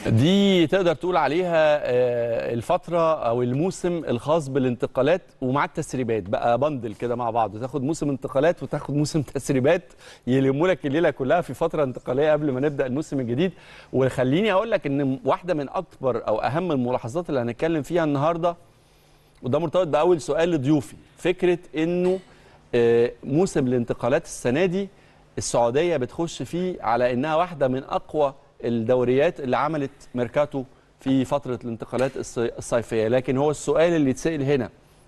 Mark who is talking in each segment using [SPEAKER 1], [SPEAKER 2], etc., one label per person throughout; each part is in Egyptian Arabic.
[SPEAKER 1] دي تقدر تقول عليها آه، الفترة أو الموسم الخاص بالانتقالات ومع التسريبات بقى بندل كده مع بعض تاخد موسم انتقالات وتاخد موسم تسريبات يلموا لك الليلة كلها في فترة انتقالية قبل ما نبدأ الموسم الجديد وخليني أقول لك إن واحدة من أكبر أو أهم الملاحظات اللي هنتكلم فيها النهاردة وده مرتبط بأول سؤال لضيوفي فكرة إنه آه، موسم الانتقالات السنة دي السعودية بتخش فيه على إنها واحدة من أقوى الدوريات اللي عملت ميركاتو في فترة الانتقالات الص- الصيفية لكن هو السؤال اللي اتسأل هنا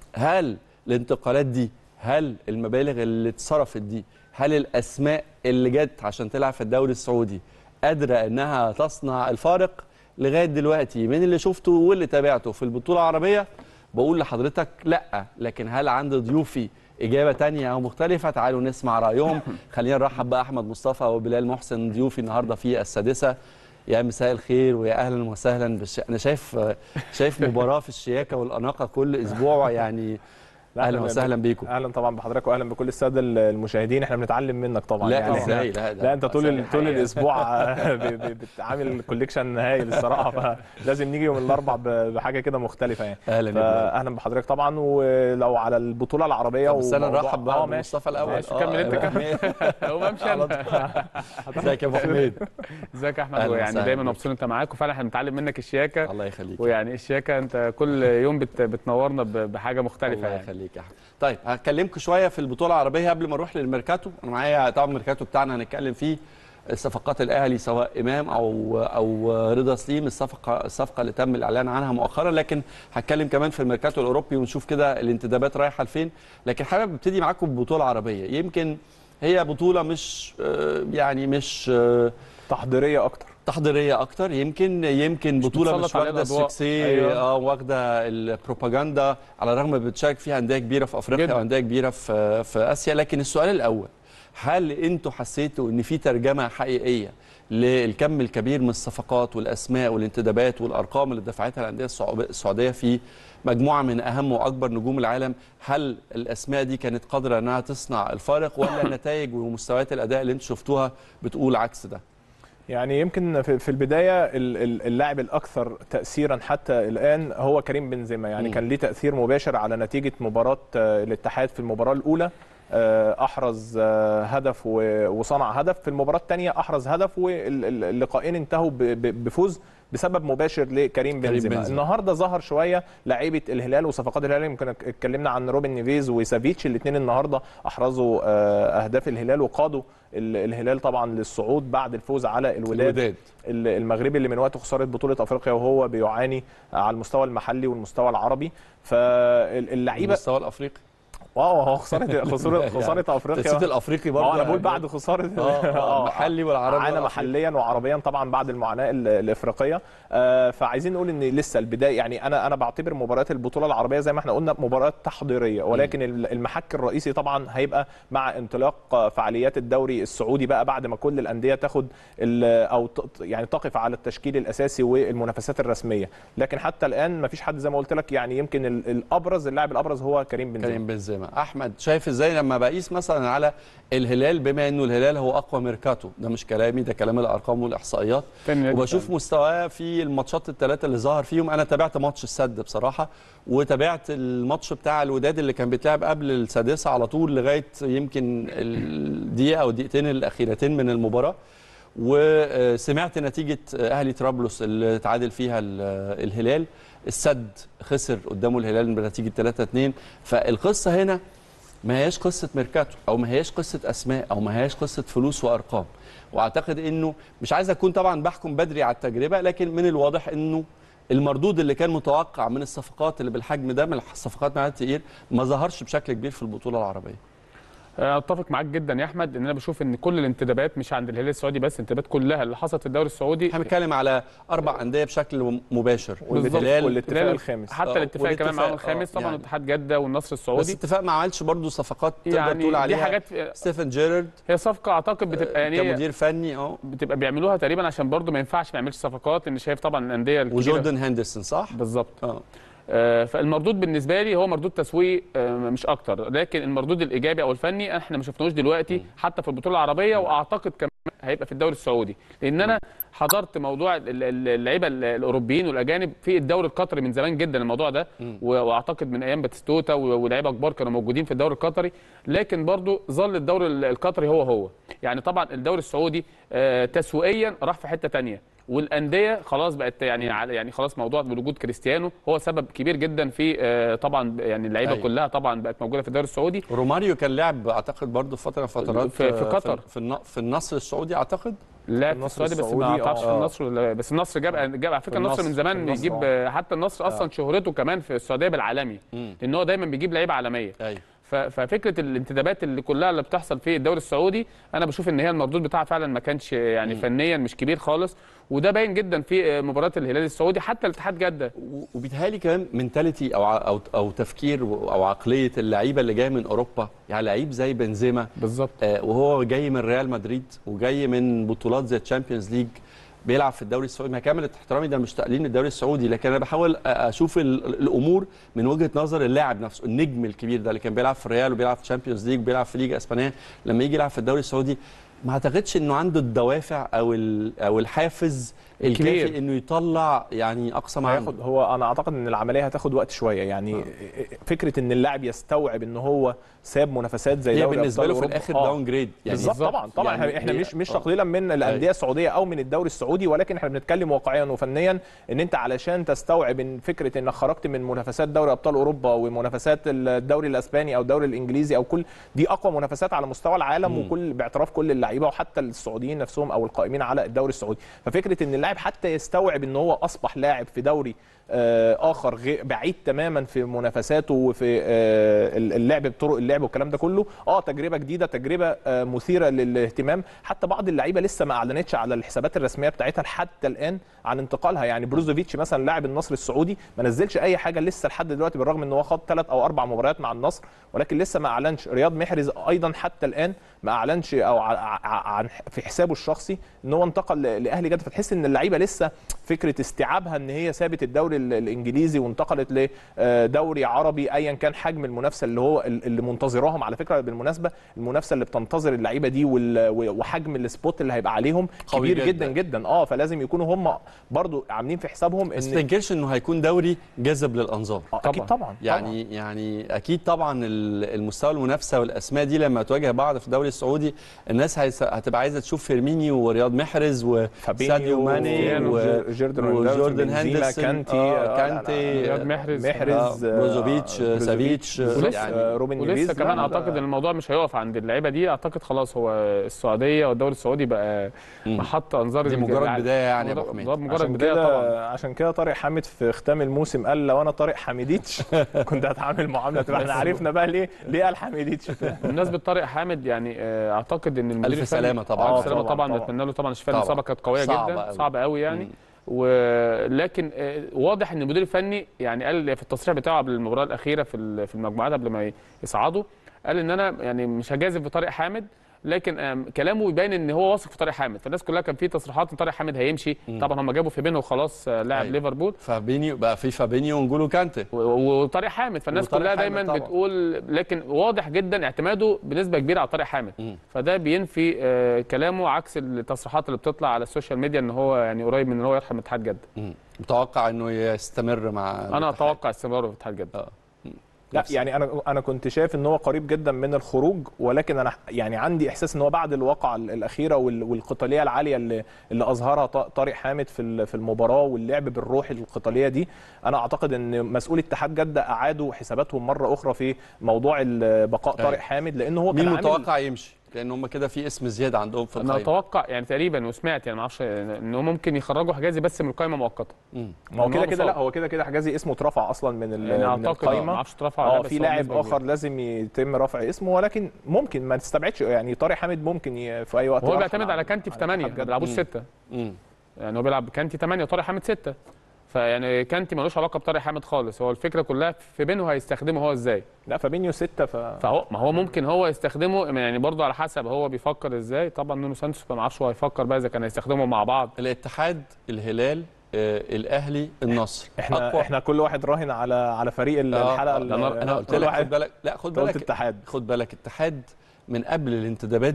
[SPEAKER 1] هل الانتقالات دي هل المبالغ اللي اتصرفت دي هل الأسماء اللي جت عشان تلعب في الدوري السعودي قادرة إنها تصنع الفارق لغاية دلوقتي من اللي شفته واللي تابعته في البطولة العربية بقول لحضرتك لا لكن هل عند ضيوفي إجابة تانية أو مختلفة تعالوا نسمع رأيهم خلينا نرحب بأحمد مصطفى وبلال محسن ضيوفي النهاردة في السادسة يا مساء الخير ويا اهلا وسهلا بالش... انا شايف شايف مباراه في الشياكه والاناقه كل اسبوع يعني
[SPEAKER 2] لا،
[SPEAKER 1] اهلا
[SPEAKER 2] إحنا
[SPEAKER 1] وسهلا بيكم
[SPEAKER 2] اهلا طبعا بحضرتك واهلا بكل الساده المشاهدين احنا بنتعلم منك طبعا
[SPEAKER 1] لا
[SPEAKER 2] يعني
[SPEAKER 1] ازاي
[SPEAKER 2] إحنا-
[SPEAKER 1] لا ده
[SPEAKER 2] لا انت طول ال- طول
[SPEAKER 1] حقيقة.
[SPEAKER 2] الاسبوع ب- ب- بتعامل كوليكشن هايل الصراحه فلازم نيجي يوم الاربع ب- بحاجه كده مختلفه يعني
[SPEAKER 1] اهلا يا بلال.
[SPEAKER 2] فاهلا بحضرتك طبعا ولو على البطوله العربيه
[SPEAKER 1] طب استنى
[SPEAKER 2] وموضوع-
[SPEAKER 1] نرحب
[SPEAKER 2] آه،
[SPEAKER 1] بقى
[SPEAKER 2] ماشي.
[SPEAKER 1] بمصطفى الاول
[SPEAKER 3] ماشي، كمل انت، كمل. هو امشي
[SPEAKER 1] على
[SPEAKER 3] انا
[SPEAKER 1] ازيك يا ابو حميد
[SPEAKER 3] ازيك يا احمد
[SPEAKER 1] أهلا
[SPEAKER 3] ويعني
[SPEAKER 1] وسهلا
[SPEAKER 3] دايما
[SPEAKER 1] بيك.
[SPEAKER 3] مبسوط انت معاك وفعلا احنا بنتعلم منك الشياكه
[SPEAKER 1] الله يخليك
[SPEAKER 3] ويعني الشياكه انت كل يوم بت بتنورنا ب- بحاجه مختلفه
[SPEAKER 1] الله
[SPEAKER 3] يعني
[SPEAKER 1] يخليك يا احمد طيب هكلمكم شويه في البطوله العربيه قبل ما نروح للميركاتو انا معايا طبعا الميركاتو بتاعنا هنتكلم فيه صفقات الاهلي سواء امام او او رضا سليم الصفقه الصفقه اللي تم الاعلان عنها مؤخرا لكن هتكلم كمان في الميركاتو الاوروبي ونشوف كده الانتدابات رايحه لفين لكن حابب ابتدي معاكم ببطوله عربيه يمكن هي بطوله مش آه، يعني مش آه،
[SPEAKER 2] تحضيريه اكتر
[SPEAKER 1] تحضيريه اكتر يمكن يمكن بطوله
[SPEAKER 3] بتسلط
[SPEAKER 1] مش
[SPEAKER 3] عليها
[SPEAKER 1] واخده
[SPEAKER 3] الأضواء.
[SPEAKER 1] السكسي
[SPEAKER 3] أيوة.
[SPEAKER 1] اه واخده البروباجندا على الرغم بتشارك فيها انديه كبيره في افريقيا
[SPEAKER 3] جداً.
[SPEAKER 1] وانديه كبيره في في اسيا لكن السؤال الاول هل انتوا حسيتوا ان في ترجمه حقيقيه للكم الكبير من الصفقات والاسماء والانتدابات والارقام اللي دفعتها الانديه السعو- السعوديه في مجموعه من اهم واكبر نجوم العالم هل الاسماء دي كانت قادره انها تصنع الفارق ولا النتائج ومستويات الاداء اللي انتوا شفتوها بتقول عكس ده
[SPEAKER 2] يعني يمكن في في البدايه ال- ال- اللاعب الاكثر تاثيرا حتى الان هو كريم بنزيما يعني
[SPEAKER 1] مم.
[SPEAKER 2] كان ليه تاثير مباشر على نتيجه مباراه آه، الاتحاد في المباراه الاولى آه، احرز آه، هدف و- وصنع هدف في المباراه الثانيه احرز هدف واللقاءين انتهوا ب- ب- بفوز بسبب مباشر لكريم بنزيما
[SPEAKER 1] بنزيما.
[SPEAKER 2] النهارده ظهر شويه لعيبه الهلال وصفقات الهلال يمكن اتكلمنا عن روبن نيفيز وسافيتش الاثنين النهارده احرزوا آه، اهداف الهلال وقادوا ال- الهلال طبعا للصعود بعد الفوز على الوداد
[SPEAKER 1] الوداد
[SPEAKER 2] ال- المغربي اللي من وقت خساره بطوله افريقيا وهو بيعاني على المستوى المحلي والمستوى العربي فاللعيبه
[SPEAKER 1] المستوى الافريقي
[SPEAKER 2] اه هو خساره خساره خساره افريقيا
[SPEAKER 1] التصويت الافريقي
[SPEAKER 2] ما
[SPEAKER 1] برضه
[SPEAKER 2] هو انا بقول
[SPEAKER 1] يعني.
[SPEAKER 2] بعد خساره
[SPEAKER 1] اه آه، المحلي والعربي
[SPEAKER 2] عانى
[SPEAKER 1] والأفريقي.
[SPEAKER 2] محليا وعربيا طبعا بعد المعاناه ال- الافريقيه آه، فعايزين نقول ان لسه البدايه يعني انا انا بعتبر مباريات البطوله العربيه زي ما احنا قلنا مباريات تحضيريه ولكن ال- المحك الرئيسي طبعا هيبقى مع انطلاق فعاليات الدوري السعودي بقى بعد ما كل الانديه تاخد ال- او ت- يعني تقف على التشكيل الاساسي والمنافسات الرسميه لكن حتى الان ما فيش حد زي ما قلت لك يعني يمكن ال- الابرز اللاعب الابرز هو كريم بنزيما
[SPEAKER 1] كريم بنزيما احمد شايف ازاي لما بقيس مثلا على الهلال بما انه الهلال هو اقوى ميركاتو ده مش كلامي ده كلام الارقام والاحصائيات
[SPEAKER 3] فين
[SPEAKER 1] وبشوف مستواه في الماتشات الثلاثه اللي ظهر فيهم انا تابعت ماتش السد بصراحه وتابعت الماتش بتاع الوداد اللي كان بيتلعب قبل السادسه على طول لغايه يمكن الدقيقه او الدقيقتين الاخيرتين من المباراه وسمعت نتيجه اهلي طرابلس اللي تعادل فيها ال- الهلال السد خسر قدامه الهلال بنتيجه 3-2 فالقصه هنا ما هياش قصه ميركاتو او ما هياش قصه اسماء او ما هياش قصه فلوس وارقام واعتقد انه مش عايز اكون طبعا بحكم بدري على التجربه لكن من الواضح انه المردود اللي كان متوقع من الصفقات اللي بالحجم ده من الصفقات مع التقيل ما ظهرش بشكل كبير في البطوله العربيه
[SPEAKER 3] أنا اتفق معاك جدا يا احمد ان انا بشوف ان كل الانتدابات مش عند الهلال السعودي بس الانتدابات كلها اللي حصلت في الدوري السعودي
[SPEAKER 1] احنا بنتكلم على اربع انديه بشكل مباشر
[SPEAKER 3] بالظبط.
[SPEAKER 1] الهلال
[SPEAKER 2] والاتفاق
[SPEAKER 3] الهلال-
[SPEAKER 2] الخامس
[SPEAKER 3] حتى
[SPEAKER 1] آه،
[SPEAKER 3] الاتفاق كمان
[SPEAKER 1] والاتفاق،
[SPEAKER 3] معاهم الخامس
[SPEAKER 1] آه،
[SPEAKER 3] طبعا
[SPEAKER 1] يعني.
[SPEAKER 3] اتحاد جده والنصر
[SPEAKER 1] بس
[SPEAKER 3] السعودي
[SPEAKER 1] اتفاق ما عملش برضه صفقات تقدر
[SPEAKER 3] يعني
[SPEAKER 1] تقول
[SPEAKER 3] دي
[SPEAKER 1] عليها
[SPEAKER 3] حاجات
[SPEAKER 1] ستيفن جيرارد
[SPEAKER 3] هي صفقه اعتقد بتبقى يعني هي
[SPEAKER 1] كمدير فني اه
[SPEAKER 3] بتبقى بيعملوها تقريبا عشان برضو ما ينفعش ما يعملش صفقات ان شايف طبعا الانديه الكبيره
[SPEAKER 1] وجوردن هندرسون صح؟
[SPEAKER 3] بالظبط
[SPEAKER 1] اه
[SPEAKER 3] آه، فالمردود بالنسبه لي هو مردود تسويق آه، مش اكتر لكن المردود الايجابي او الفني احنا ما شفناهوش دلوقتي حتى في البطوله العربيه واعتقد كمان هيبقى في الدوري السعودي لان انا حضرت موضوع ال- ال- اللعيبه ال- الاوروبيين والاجانب في الدوري القطري من زمان جدا الموضوع ده و- واعتقد من ايام باتيستوتا و- ولاعيبه كبار كانوا موجودين في الدوري القطري لكن برضو ظل الدوري ال- القطري هو هو يعني طبعا الدوري السعودي آه، تسويقيا راح في حته تانية والانديه خلاص بقت يعني على- يعني خلاص موضوع وجود كريستيانو هو سبب كبير جدا في آه، طبعا يعني اللعيبه
[SPEAKER 1] أيوة.
[SPEAKER 3] كلها طبعا بقت موجوده في الدوري السعودي
[SPEAKER 1] روماريو كان لعب اعتقد برضه فتره من فترات
[SPEAKER 3] في- في قطر.
[SPEAKER 1] في, الن- في النصر السعودي اعتقد
[SPEAKER 3] لا في
[SPEAKER 2] النصر
[SPEAKER 3] السعودي بس ما
[SPEAKER 2] السعودي،
[SPEAKER 3] اعتقدش في
[SPEAKER 2] آه.
[SPEAKER 3] النصر ولا- بس النصر جاب جاب على فكره
[SPEAKER 2] في
[SPEAKER 3] النصر من
[SPEAKER 2] النصر،
[SPEAKER 3] زمان
[SPEAKER 2] في النصر،
[SPEAKER 3] بيجيب
[SPEAKER 2] آه.
[SPEAKER 3] حتى النصر اصلا شهرته كمان في السعوديه بالعالمي لان هو دايما بيجيب لعيبه عالميه
[SPEAKER 1] ايوه
[SPEAKER 3] ف- ففكره الانتدابات اللي كلها اللي بتحصل في الدوري السعودي انا بشوف ان هي المردود بتاعها فعلا ما كانش يعني فنيا مش كبير خالص وده باين جدا في مباراه الهلال السعودي حتى الاتحاد جده
[SPEAKER 1] و- وبيتهيألي كمان منتاليتي او ع- او او تفكير و- او عقليه اللعيبه اللي جايه من اوروبا يعني لعيب زي بنزيما
[SPEAKER 3] بالظبط
[SPEAKER 1] آه، وهو جاي من ريال مدريد وجاي من بطولات زي الشامبيونز ليج بيلعب في الدوري السعودي ما كامل احترامي ده مش تقليل الدوري السعودي لكن انا بحاول أ- اشوف ال- ال- الامور من وجهه نظر اللاعب نفسه النجم الكبير ده اللي كان بيلعب في الريال وبيلعب في الشامبيونز ليج وبيلعب في ليجا اسبانيه لما يجي يلعب في الدوري السعودي ما اعتقدش انه عنده الدوافع او ال- او الحافز
[SPEAKER 3] الكبير.
[SPEAKER 1] الكافي انه يطلع يعني اقصى ما عنده
[SPEAKER 2] هياخد هو انا اعتقد ان العمليه هتاخد وقت شويه يعني فكره ان اللاعب يستوعب ان هو ساب منافسات زي
[SPEAKER 1] هي
[SPEAKER 2] دوري
[SPEAKER 1] بالنسبه
[SPEAKER 2] أبطال
[SPEAKER 1] له في
[SPEAKER 2] أوروبا.
[SPEAKER 1] الاخر
[SPEAKER 2] آه.
[SPEAKER 1] داون جريد يعني
[SPEAKER 2] بالظبط طبعا طبعا
[SPEAKER 1] يعني
[SPEAKER 2] يعني احنا
[SPEAKER 1] هي-
[SPEAKER 2] مش مش
[SPEAKER 1] آه.
[SPEAKER 2] تقليلا من الانديه السعوديه او من الدوري السعودي ولكن احنا بنتكلم واقعيا وفنيا ان انت علشان تستوعب ان فكره انك خرجت من منافسات دوري ابطال اوروبا ومنافسات الدوري الاسباني او الدوري الانجليزي او كل دي اقوى منافسات على مستوى العالم وكل باعتراف كل اللعيبه وحتى السعوديين نفسهم او القائمين على الدوري السعودي ففكره ان اللاعب حتى يستوعب ان هو اصبح لاعب في دوري آه، اخر غي- بعيد تماما في منافساته وفي آه، اللعب بطرق اللعب والكلام ده كله اه تجربه جديده تجربه آه، مثيره للاهتمام حتى بعض اللعيبه لسه ما اعلنتش على الحسابات الرسميه بتاعتها حتى الان عن انتقالها يعني بروزوفيتش مثلا لاعب النصر السعودي ما نزلش اي حاجه لسه لحد دلوقتي بالرغم ان هو خد ثلاث او اربع مباريات مع النصر ولكن لسه ما اعلنش رياض محرز ايضا حتى الان ما اعلنش او ع- ع- عن في حسابه الشخصي ان هو انتقل ل- لاهلي جده فتحس ان اللعيبه لسه فكره استيعابها ان هي سابت الدوري ال- الانجليزي وانتقلت لدوري عربي ايا كان حجم المنافسه اللي هو ال- اللي منتظراهم على فكره بالمناسبه المنافسه اللي بتنتظر اللعيبه دي وال- وحجم السبوت اللي هيبقى عليهم
[SPEAKER 1] قوي
[SPEAKER 2] كبير
[SPEAKER 1] جداً.
[SPEAKER 2] جدا جدا اه فلازم يكونوا هم برضو عاملين في حسابهم
[SPEAKER 1] بس ما
[SPEAKER 2] ان
[SPEAKER 1] تنكرش انه هيكون دوري جذب للانظار
[SPEAKER 2] آه، اكيد طبعا
[SPEAKER 1] يعني يعني اكيد طبعا ال- المستوى المنافسه والاسماء دي لما تواجه بعض في الدوري السعودي الناس هيس- هتبقى عايزه تشوف فيرمينيو ورياض محرز وساديو ماني
[SPEAKER 2] و-
[SPEAKER 1] و-
[SPEAKER 2] جوردن
[SPEAKER 1] وجوردن
[SPEAKER 2] هندرسون،
[SPEAKER 1] هندرسون
[SPEAKER 2] كانتي
[SPEAKER 1] آه،
[SPEAKER 2] آه،
[SPEAKER 1] كانتي
[SPEAKER 3] رياض
[SPEAKER 1] آه،
[SPEAKER 3] محرز
[SPEAKER 2] محرز
[SPEAKER 1] آه،
[SPEAKER 2] آه،
[SPEAKER 1] بروزوفيتش، آه، سافيتش، آه،
[SPEAKER 2] ولسه
[SPEAKER 1] يعني-
[SPEAKER 2] آه، روبن
[SPEAKER 3] ولسه
[SPEAKER 2] نيفيز
[SPEAKER 3] كمان
[SPEAKER 2] لا،
[SPEAKER 3] اعتقد
[SPEAKER 2] لا.
[SPEAKER 3] الموضوع مش هيقف عند اللعيبه دي اعتقد خلاص هو السعوديه والدوري السعودي بقى محط انظار
[SPEAKER 1] دي
[SPEAKER 3] الج-
[SPEAKER 1] مجرد
[SPEAKER 3] الع-
[SPEAKER 1] بدايه يعني يا ابو
[SPEAKER 3] مجرد-
[SPEAKER 1] حميد
[SPEAKER 3] مجرد
[SPEAKER 2] عشان
[SPEAKER 3] بدايه
[SPEAKER 2] كده
[SPEAKER 3] طبعا
[SPEAKER 2] عشان كده طارق حامد في ختام الموسم قال لو انا طارق حميديتش كنت هتعامل معامله تبقى احنا عرفنا بقى ليه ليه قال حميديتش
[SPEAKER 3] بمناسبه طارق حامد يعني آه، اعتقد ان المدير
[SPEAKER 1] الف
[SPEAKER 3] الفني-
[SPEAKER 1] سلامه طبعا
[SPEAKER 3] الف
[SPEAKER 2] آه،
[SPEAKER 3] سلامه
[SPEAKER 2] طبعاً،
[SPEAKER 3] طبعا
[SPEAKER 2] طبعاً.
[SPEAKER 3] نتمنى له طبعا الشفاء
[SPEAKER 1] طبعاً.
[SPEAKER 3] الاصابه كانت قويه
[SPEAKER 1] صعبة
[SPEAKER 3] جدا
[SPEAKER 1] أوي.
[SPEAKER 3] صعبه قوي يعني
[SPEAKER 1] مم.
[SPEAKER 3] ولكن آه، واضح ان المدير الفني يعني قال في التصريح بتاعه قبل المباراه الاخيره في ال- في المجموعات قبل ما يصعدوا قال ان انا يعني مش هجازف بطارق حامد لكن آم، كلامه يبين ان هو واثق في طارق حامد فالناس كلها كان في تصريحات ان طارق حامد هيمشي طبعا هم جابوا في بينه وخلاص آه، لاعب
[SPEAKER 1] أيوة.
[SPEAKER 3] ليفربول
[SPEAKER 1] فابينيو بقى في فابينيو ونجولو كانتي
[SPEAKER 3] و- و- وطارق حامد فالناس
[SPEAKER 1] وطارق
[SPEAKER 3] كلها
[SPEAKER 1] حامد
[SPEAKER 3] دايما
[SPEAKER 1] طبعاً.
[SPEAKER 3] بتقول لكن واضح جدا اعتماده بنسبه كبيره على طارق حامد
[SPEAKER 1] مم.
[SPEAKER 3] فده بينفي آه، كلامه عكس التصريحات اللي بتطلع على السوشيال ميديا ان هو يعني قريب من ان هو يرحم اتحاد جده
[SPEAKER 1] مم. متوقع انه يستمر مع
[SPEAKER 3] انا
[SPEAKER 1] الاتحاد.
[SPEAKER 3] اتوقع استمراره في اتحاد جده
[SPEAKER 1] اه
[SPEAKER 2] لا
[SPEAKER 1] نفس-
[SPEAKER 2] يعني انا انا كنت شايف ان هو قريب جدا من الخروج ولكن انا يعني عندي احساس ان هو بعد الواقعه الاخيره وال- والقتاليه العاليه اللي اللي اظهرها ط- طارق حامد في ال- في المباراه واللعب بالروح القتاليه دي انا اعتقد ان مسؤول اتحاد جده اعادوا حساباتهم مره اخرى في موضوع ال- بقاء
[SPEAKER 1] أيوة.
[SPEAKER 2] طارق حامد لان هو
[SPEAKER 1] مين
[SPEAKER 2] كان عامل
[SPEAKER 1] متوقع يمشي لان هم كده في اسم زياده عندهم في
[SPEAKER 3] انا
[SPEAKER 1] القائمه
[SPEAKER 3] اتوقع يعني تقريبا وسمعت يعني ما اعرفش ان هم ممكن يخرجوا حجازي بس من القائمه مؤقته
[SPEAKER 1] مم.
[SPEAKER 2] ما هو
[SPEAKER 3] إن
[SPEAKER 2] كده
[SPEAKER 3] هو
[SPEAKER 2] كده
[SPEAKER 3] مصاب.
[SPEAKER 2] لا هو كده كده حجازي اسمه اترفع اصلا من ال-
[SPEAKER 3] يعني
[SPEAKER 2] من
[SPEAKER 3] اعتقد ما
[SPEAKER 2] القايمه
[SPEAKER 3] اعرفش اترفع ولا لا،
[SPEAKER 2] اه
[SPEAKER 3] بس
[SPEAKER 2] في
[SPEAKER 3] هو
[SPEAKER 2] لاعب
[SPEAKER 3] بنسبة
[SPEAKER 2] اخر
[SPEAKER 3] كبيرة.
[SPEAKER 2] لازم يتم رفع اسمه ولكن ممكن ما تستبعدش يعني طارق حامد ممكن ي- في اي وقت
[SPEAKER 3] وهو
[SPEAKER 2] يرحل
[SPEAKER 3] بيعتمد على كانتي في 8 ما
[SPEAKER 2] اتحاد جدة.
[SPEAKER 3] بيلعبوش
[SPEAKER 1] مم.
[SPEAKER 3] 6
[SPEAKER 1] مم.
[SPEAKER 3] يعني هو بيلعب كانتي 8 وطارق حامد 6 فيعني كانتي ملوش علاقه بطارق حامد خالص هو الفكره كلها في بينه هيستخدمه هو ازاي
[SPEAKER 2] لا فابينيو ستة ف
[SPEAKER 3] فهو ما هو ممكن هو يستخدمه يعني برضه على حسب هو بيفكر ازاي طبعا نونو سانتوس ما اعرفش هو هيفكر بقى اذا كان هيستخدمه مع بعض
[SPEAKER 1] الاتحاد الهلال آه، الاهلي النصر
[SPEAKER 2] احنا
[SPEAKER 1] أقوى-
[SPEAKER 2] احنا كل واحد راهن على على فريق ال-
[SPEAKER 1] آه،
[SPEAKER 2] الحلقه
[SPEAKER 1] آه،
[SPEAKER 2] ال-
[SPEAKER 1] انا انا قلت
[SPEAKER 2] كل
[SPEAKER 1] لك
[SPEAKER 2] واحد
[SPEAKER 1] خد بالك لا خد
[SPEAKER 2] أنت قلت
[SPEAKER 1] بالك
[SPEAKER 2] اتحاد
[SPEAKER 1] خد بالك اتحاد من قبل الانتدابات دي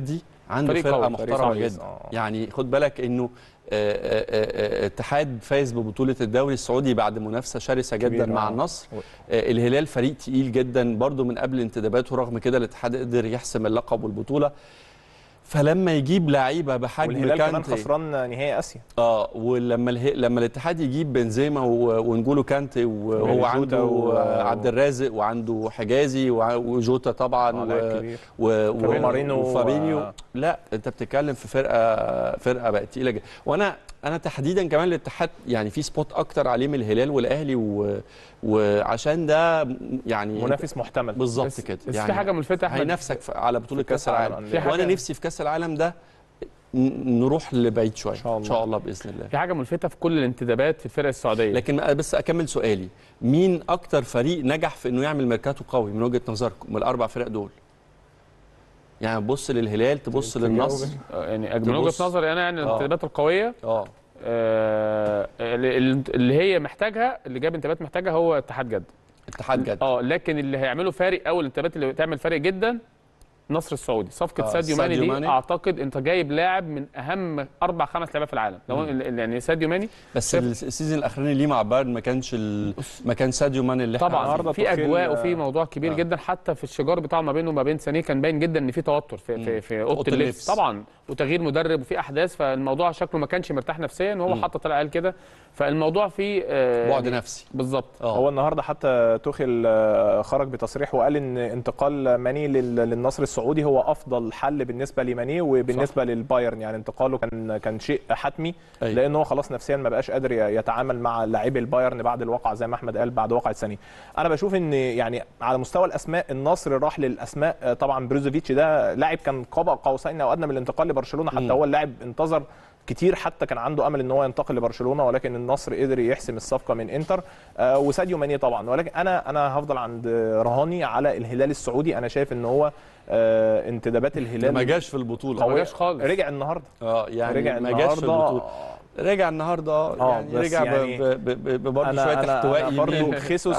[SPEAKER 1] عنده
[SPEAKER 3] فريق
[SPEAKER 1] فرقه
[SPEAKER 3] قوي،
[SPEAKER 2] فريق
[SPEAKER 1] محترمه
[SPEAKER 2] كويس،
[SPEAKER 1] جدا
[SPEAKER 2] آه.
[SPEAKER 1] يعني خد بالك انه آه، آه، آه، اتحاد فاز ببطوله الدوري السعودي بعد منافسه شرسه جدا
[SPEAKER 2] كبيرة،
[SPEAKER 1] مع
[SPEAKER 2] آه.
[SPEAKER 1] النصر
[SPEAKER 2] و-
[SPEAKER 1] آه، الهلال فريق تقيل جدا برضو من قبل انتداباته رغم كده الاتحاد قدر يحسم اللقب والبطوله فلما يجيب لعيبه بحجم
[SPEAKER 2] والهلال كمان
[SPEAKER 1] كانتي
[SPEAKER 2] خسران نهائي اسيا
[SPEAKER 1] اه ولما اله... لما الاتحاد يجيب بنزيما و... ونجولو كانتي وهو
[SPEAKER 2] وجوتا
[SPEAKER 1] عنده
[SPEAKER 2] و-
[SPEAKER 1] عبد الرازق وعنده حجازي وع- وجوتا طبعا
[SPEAKER 2] آه، لاعب كبير.
[SPEAKER 1] و... و...
[SPEAKER 2] ومارينو
[SPEAKER 1] وفابينيو
[SPEAKER 2] و-
[SPEAKER 1] لا انت بتتكلم في فرقه فرقه بقت تقيله جدا وانا انا تحديدا كمان الاتحاد يعني في سبوت اكتر عليه من الهلال والاهلي و... وعشان ده يعني
[SPEAKER 2] منافس محتمل
[SPEAKER 1] بالظبط
[SPEAKER 3] بس,
[SPEAKER 1] كده
[SPEAKER 3] بس في حاجه ملفته يا احمد
[SPEAKER 1] هينافسك في- على بطوله
[SPEAKER 2] في كأس
[SPEAKER 1] كاس العالم
[SPEAKER 2] العالم.
[SPEAKER 3] في
[SPEAKER 1] وانا
[SPEAKER 3] حاجة-
[SPEAKER 1] نفسي في كاس العالم ده ن- نروح لبعيد شويه
[SPEAKER 2] شاء الله.
[SPEAKER 1] ان شاء الله باذن الله
[SPEAKER 3] في حاجه ملفته في كل الانتدابات في الفرق السعوديه
[SPEAKER 1] لكن بس اكمل سؤالي مين اكتر فريق نجح في انه يعمل ميركاتو قوي من وجهه نظركم من الاربع فرق دول يعني تبص للهلال تبص
[SPEAKER 2] تجاوب.
[SPEAKER 1] للنصر
[SPEAKER 3] آه، يعني من
[SPEAKER 1] تبص.
[SPEAKER 3] وجهه نظري انا يعني
[SPEAKER 1] آه.
[SPEAKER 3] الانتدابات القويه
[SPEAKER 1] اه
[SPEAKER 3] آه، اللي اللي هي محتاجها اللي جاب انتدابات محتاجها هو اتحاد جده
[SPEAKER 1] اتحاد جده
[SPEAKER 3] اه لكن اللي هيعملوا فارق او الانتدابات اللي تعمل فارق جدا النصر السعودي صفقه
[SPEAKER 1] آه،
[SPEAKER 3] ساديو ماني
[SPEAKER 1] ساديو
[SPEAKER 3] دي
[SPEAKER 1] ماني.
[SPEAKER 3] اعتقد انت جايب لاعب من اهم اربع خمس لعيبه في العالم لو يعني ساديو ماني
[SPEAKER 1] بس
[SPEAKER 3] شايف-
[SPEAKER 1] السيزون الاخراني ليه مع بايرن ما كانش ال... ما كان ساديو مان اللي احنا
[SPEAKER 3] طبعا
[SPEAKER 2] النهاردة
[SPEAKER 3] في
[SPEAKER 2] توخيل،
[SPEAKER 3] اجواء
[SPEAKER 2] آه،
[SPEAKER 3] وفي موضوع كبير
[SPEAKER 1] آه.
[SPEAKER 3] جدا حتى في الشجار بتاعه ما بينه وما بين سانيه كان باين جدا ان في توتر في في, في اوضه
[SPEAKER 1] أوضة
[SPEAKER 3] اللبس
[SPEAKER 1] اللبس.
[SPEAKER 3] طبعا وتغيير مدرب وفي احداث فالموضوع شكله ما كانش مرتاح نفسيا وهو
[SPEAKER 1] مم.
[SPEAKER 3] حط طلع قال كده فالموضوع فيه آه،
[SPEAKER 1] بعد
[SPEAKER 3] يعني
[SPEAKER 1] نفسي
[SPEAKER 3] بالظبط
[SPEAKER 1] اه
[SPEAKER 2] هو النهارده حتى توخيل آه، خرج بتصريح وقال ان انتقال ماني لل- للنصر السعودي هو افضل حل بالنسبه لماني وبالنسبه للبايرن يعني انتقاله كان كان شيء حتمي
[SPEAKER 1] أيوة.
[SPEAKER 2] لان هو خلاص نفسيا ما بقاش قادر يتعامل مع لاعبي البايرن بعد الواقعه زي ما احمد قال بعد واقعه سنه انا بشوف ان يعني على مستوى الاسماء النصر راح للاسماء آه، طبعا بروزوفيتش ده لاعب كان قاب قوسين او ادنى من الانتقال لبرشلونه حتى
[SPEAKER 1] مم.
[SPEAKER 2] هو اللاعب انتظر كتير حتى كان عنده امل ان هو ينتقل لبرشلونه ولكن النصر قدر يحسم الصفقه من انتر آه، وساديو ماني طبعا ولكن انا انا هفضل عند رهاني على الهلال السعودي انا شايف ان هو آه، انتدابات
[SPEAKER 1] ده
[SPEAKER 2] الهلال
[SPEAKER 1] ما جاش في البطوله
[SPEAKER 3] ما
[SPEAKER 2] قوية.
[SPEAKER 3] جاش خالص.
[SPEAKER 2] رجع النهارده
[SPEAKER 1] اه يعني
[SPEAKER 2] رجع
[SPEAKER 1] ما جاش في
[SPEAKER 2] النهارده
[SPEAKER 1] البطوله رجع النهارده
[SPEAKER 2] آه،
[SPEAKER 1] يعني
[SPEAKER 2] بس
[SPEAKER 1] رجع
[SPEAKER 2] يعني
[SPEAKER 1] ب- ب- ب- ب- برضه
[SPEAKER 2] انا
[SPEAKER 1] شويه
[SPEAKER 2] انا,
[SPEAKER 1] احتواء
[SPEAKER 2] أنا برضه
[SPEAKER 1] يمين
[SPEAKER 2] خيسوس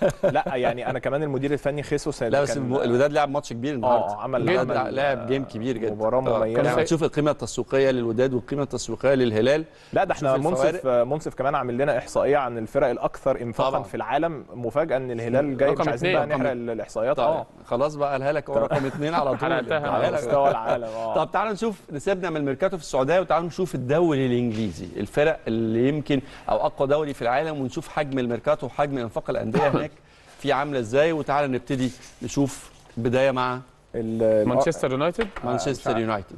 [SPEAKER 2] لا يعني انا كمان المدير الفني خيسوس
[SPEAKER 1] لا بس
[SPEAKER 2] كان-
[SPEAKER 1] الوداد لعب ماتش كبير النهارده
[SPEAKER 2] اه عمل
[SPEAKER 1] الوداد
[SPEAKER 2] عمل
[SPEAKER 1] لعب جيم كبير جدا
[SPEAKER 2] مباراة
[SPEAKER 1] آه،
[SPEAKER 2] مميزة.
[SPEAKER 1] يعني تشوف القيمه التسويقيه للوداد والقيمه التسويقيه للهلال
[SPEAKER 2] لا ده احنا
[SPEAKER 1] شوف
[SPEAKER 2] منصف منصف كمان عامل لنا احصائيه عن الفرق الاكثر انفاقا
[SPEAKER 1] طبعا.
[SPEAKER 2] في العالم مفاجاه ان الهلال جاي
[SPEAKER 3] رقم
[SPEAKER 2] مش عايزين
[SPEAKER 3] اتنين.
[SPEAKER 2] بقى نحرق الاحصائيات
[SPEAKER 1] طيب
[SPEAKER 2] اه
[SPEAKER 1] خلاص بقى قالها لك هو رقم اثنين على طول
[SPEAKER 3] حرقتها.
[SPEAKER 1] قالها
[SPEAKER 2] على
[SPEAKER 1] لك.
[SPEAKER 2] مستوى العالم اه
[SPEAKER 1] طب تعالوا نشوف نسيبنا من الميركاتو في السعوديه وتعالوا نشوف الدوري الانجليزي الفرق اللي يمكن او اقوى دوري في العالم ونشوف حجم الميركاتو وحجم انفاق الانديه هناك في عامله ازاي وتعالى نبتدي نشوف بدايه مع
[SPEAKER 2] ال-
[SPEAKER 3] مانشستر يونايتد
[SPEAKER 1] مانشستر
[SPEAKER 2] عارف.
[SPEAKER 1] يونايتد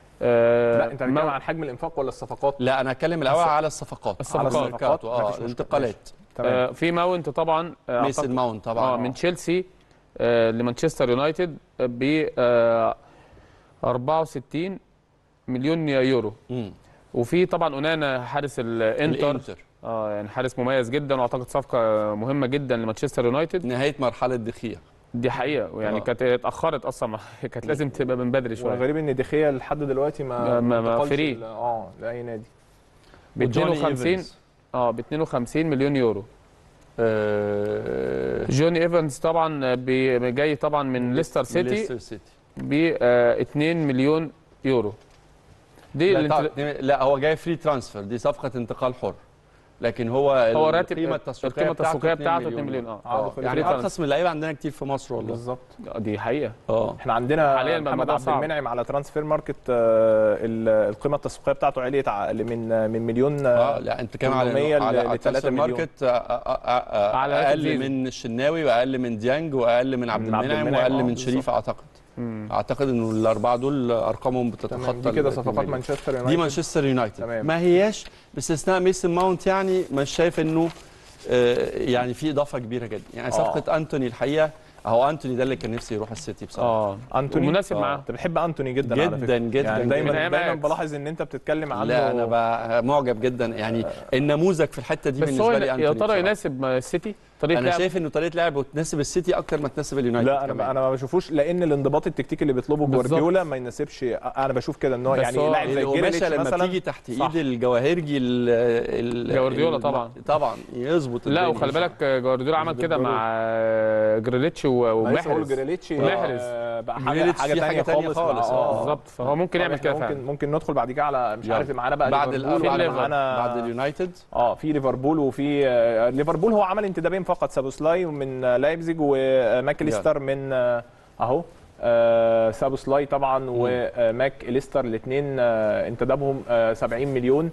[SPEAKER 3] آه،
[SPEAKER 2] لا انت بتتكلم
[SPEAKER 3] ما-
[SPEAKER 2] عن حجم الانفاق ولا الصفقات
[SPEAKER 1] لا انا هتكلم الاول على الصفقات
[SPEAKER 3] الصفقات.
[SPEAKER 1] على الميركاتو
[SPEAKER 2] مفيش
[SPEAKER 1] اه
[SPEAKER 2] مشكلة.
[SPEAKER 1] الانتقالات
[SPEAKER 2] تمام
[SPEAKER 3] آه، في ماونت طبعا آه،
[SPEAKER 1] ميسن
[SPEAKER 3] أعتقد-
[SPEAKER 1] ماونت طبعا
[SPEAKER 3] اه من تشيلسي آه، لمانشستر يونايتد ب آه، 64 مليون يورو
[SPEAKER 1] مم.
[SPEAKER 3] وفي طبعا اونانا حارس الانتر
[SPEAKER 1] الانتر
[SPEAKER 3] اه يعني حارس مميز جدا واعتقد صفقه مهمه جدا لمانشستر يونايتد
[SPEAKER 1] نهايه مرحله دخية
[SPEAKER 3] دي حقيقه ويعني
[SPEAKER 1] آه.
[SPEAKER 3] كانت اتاخرت اصلا كانت لازم تبقى من بدري شويه
[SPEAKER 2] والغريب ان دخيا لحد دلوقتي ما
[SPEAKER 3] ما- ما- ما
[SPEAKER 2] انتقلش
[SPEAKER 3] فري.
[SPEAKER 2] ل- اه لاي نادي
[SPEAKER 3] ب
[SPEAKER 1] وجوني
[SPEAKER 3] 52
[SPEAKER 1] إيفنز.
[SPEAKER 3] اه ب 52 مليون يورو
[SPEAKER 1] آه،
[SPEAKER 3] جوني ايفنز طبعا بي- جاي طبعا من ليستر سيتي
[SPEAKER 1] ليستر سيتي
[SPEAKER 3] ب 2 مليون يورو دي
[SPEAKER 1] لا,
[SPEAKER 3] اللي
[SPEAKER 1] طبعا-
[SPEAKER 3] انت-
[SPEAKER 1] لا هو جاي فري ترانسفير دي صفقه انتقال حر لكن هو
[SPEAKER 3] هو راتب
[SPEAKER 1] القيمه التسويقيه
[SPEAKER 3] القيمه
[SPEAKER 1] بتاعته
[SPEAKER 3] التسويقيه
[SPEAKER 1] 2
[SPEAKER 3] بتاعته 2 مليون اه
[SPEAKER 2] عقد
[SPEAKER 1] آه،
[SPEAKER 2] فري
[SPEAKER 1] يعني
[SPEAKER 3] ترانسفير.
[SPEAKER 1] ارخص من اللعيبه عندنا كتير في مصر والله
[SPEAKER 2] بالظبط
[SPEAKER 3] دي حقيقه
[SPEAKER 1] اه
[SPEAKER 2] احنا عندنا
[SPEAKER 3] حاليا بقى
[SPEAKER 2] محمد
[SPEAKER 3] الموضوع
[SPEAKER 2] عبد
[SPEAKER 3] صعب.
[SPEAKER 2] المنعم على ترانسفير ماركت آه، ال- القيمه التسويقيه بتاعته عليت ع- من من مليون
[SPEAKER 1] اه
[SPEAKER 2] آه،
[SPEAKER 1] لا انت كمان
[SPEAKER 2] 800
[SPEAKER 1] على على,
[SPEAKER 2] ل-
[SPEAKER 1] على
[SPEAKER 2] ل 3
[SPEAKER 1] ترانسفير
[SPEAKER 2] مليون.
[SPEAKER 1] ماركت آه، آه، آه، آه،
[SPEAKER 3] على
[SPEAKER 1] اقل
[SPEAKER 3] زيزو.
[SPEAKER 1] من الشناوي واقل من ديانج واقل من عبد
[SPEAKER 2] من عبد
[SPEAKER 1] المنعم
[SPEAKER 2] المنعم،
[SPEAKER 1] واقل
[SPEAKER 2] آه،
[SPEAKER 1] من
[SPEAKER 2] بالظبط.
[SPEAKER 1] شريف اعتقد
[SPEAKER 3] مم.
[SPEAKER 1] اعتقد انه الاربعه دول ارقامهم
[SPEAKER 2] تمام
[SPEAKER 1] بتتخطى
[SPEAKER 2] دي كده
[SPEAKER 1] ال
[SPEAKER 2] صفقات
[SPEAKER 1] 2 مليون.
[SPEAKER 2] مانشستر
[SPEAKER 1] دي
[SPEAKER 2] يونايتد
[SPEAKER 1] مانشستر يونايتد
[SPEAKER 2] تمام.
[SPEAKER 1] ما هياش باستثناء ميسن ماونت يعني مش شايف انه آه، يعني في اضافه كبيره جدا يعني
[SPEAKER 2] آه.
[SPEAKER 1] صفقه انتوني الحقيقه اهو انتوني ده اللي كان نفسي يروح السيتي بصراحه
[SPEAKER 3] اه
[SPEAKER 2] انتوني
[SPEAKER 3] ومناسب
[SPEAKER 1] آه.
[SPEAKER 3] معاه
[SPEAKER 2] انت بتحب انتوني جدا على
[SPEAKER 1] جدا
[SPEAKER 2] فكرة.
[SPEAKER 1] جدا
[SPEAKER 2] يعني
[SPEAKER 1] جداً.
[SPEAKER 3] من
[SPEAKER 2] دايما
[SPEAKER 3] أيام
[SPEAKER 2] دايما
[SPEAKER 3] أياكس.
[SPEAKER 2] بلاحظ ان انت بتتكلم عنه
[SPEAKER 1] لا انا بقى معجب جدا يعني النموذج في الحته دي
[SPEAKER 3] بس هو
[SPEAKER 1] بالنسبه لي
[SPEAKER 3] يا
[SPEAKER 1] انتوني
[SPEAKER 3] ترى
[SPEAKER 1] بصراحة.
[SPEAKER 3] يناسب السيتي طريقه
[SPEAKER 1] انا
[SPEAKER 3] لعب
[SPEAKER 1] شايف انه طريقه لعبه تناسب السيتي اكتر ما تناسب اليونايتد
[SPEAKER 2] لا انا
[SPEAKER 1] كمان.
[SPEAKER 2] انا ما بشوفوش لان الانضباط التكتيكي اللي بيطلبه
[SPEAKER 3] بالظبط.
[SPEAKER 2] جوارديولا ما يناسبش انا بشوف كده ان هو
[SPEAKER 3] بس
[SPEAKER 2] يعني
[SPEAKER 3] هو
[SPEAKER 2] لاعب زي
[SPEAKER 1] القماشه
[SPEAKER 2] جيريتش
[SPEAKER 1] لما
[SPEAKER 2] مثلا
[SPEAKER 1] بتيجي تحت
[SPEAKER 3] صح.
[SPEAKER 1] ايد الجواهرجي ال ال
[SPEAKER 3] جوارديولا
[SPEAKER 1] ال-
[SPEAKER 3] طبعا.
[SPEAKER 1] طبعا يظبط
[SPEAKER 3] لا
[SPEAKER 1] الدنيا.
[SPEAKER 3] وخلي بالك جوارديولا عمل كده
[SPEAKER 2] بالدوري.
[SPEAKER 3] مع جريليتش و-
[SPEAKER 2] لسه بقول
[SPEAKER 3] ومحرز
[SPEAKER 2] جريليتش
[SPEAKER 3] ومحرز.
[SPEAKER 2] آه، بقى حاجه
[SPEAKER 1] جريليتش
[SPEAKER 2] حاجه
[SPEAKER 1] دي
[SPEAKER 2] ثانيه
[SPEAKER 1] حاجة تانية
[SPEAKER 2] خالص
[SPEAKER 1] خالص،
[SPEAKER 2] بقى.
[SPEAKER 1] آه.
[SPEAKER 3] بالظبط فهو ممكن
[SPEAKER 2] طب
[SPEAKER 3] يعمل
[SPEAKER 2] إحنا
[SPEAKER 3] كده
[SPEAKER 2] ممكن
[SPEAKER 3] فعلا
[SPEAKER 2] ممكن ندخل بعد كده على مش
[SPEAKER 1] يلا.
[SPEAKER 2] عارف معانا بقى
[SPEAKER 1] بعد
[SPEAKER 2] ليفربول
[SPEAKER 1] الاول بعد,
[SPEAKER 3] الليفر.
[SPEAKER 2] معانا
[SPEAKER 1] بعد اليونايتد
[SPEAKER 2] اه في ليفربول وفي آه، ليفربول هو عمل انتدابين فقط سابوسلاي من آه، لايبزيج وماكليستر من آه، اهو آه، سابوسلاي طبعا وماك اليستر الاثنين انتدابهم آه، 70 مليون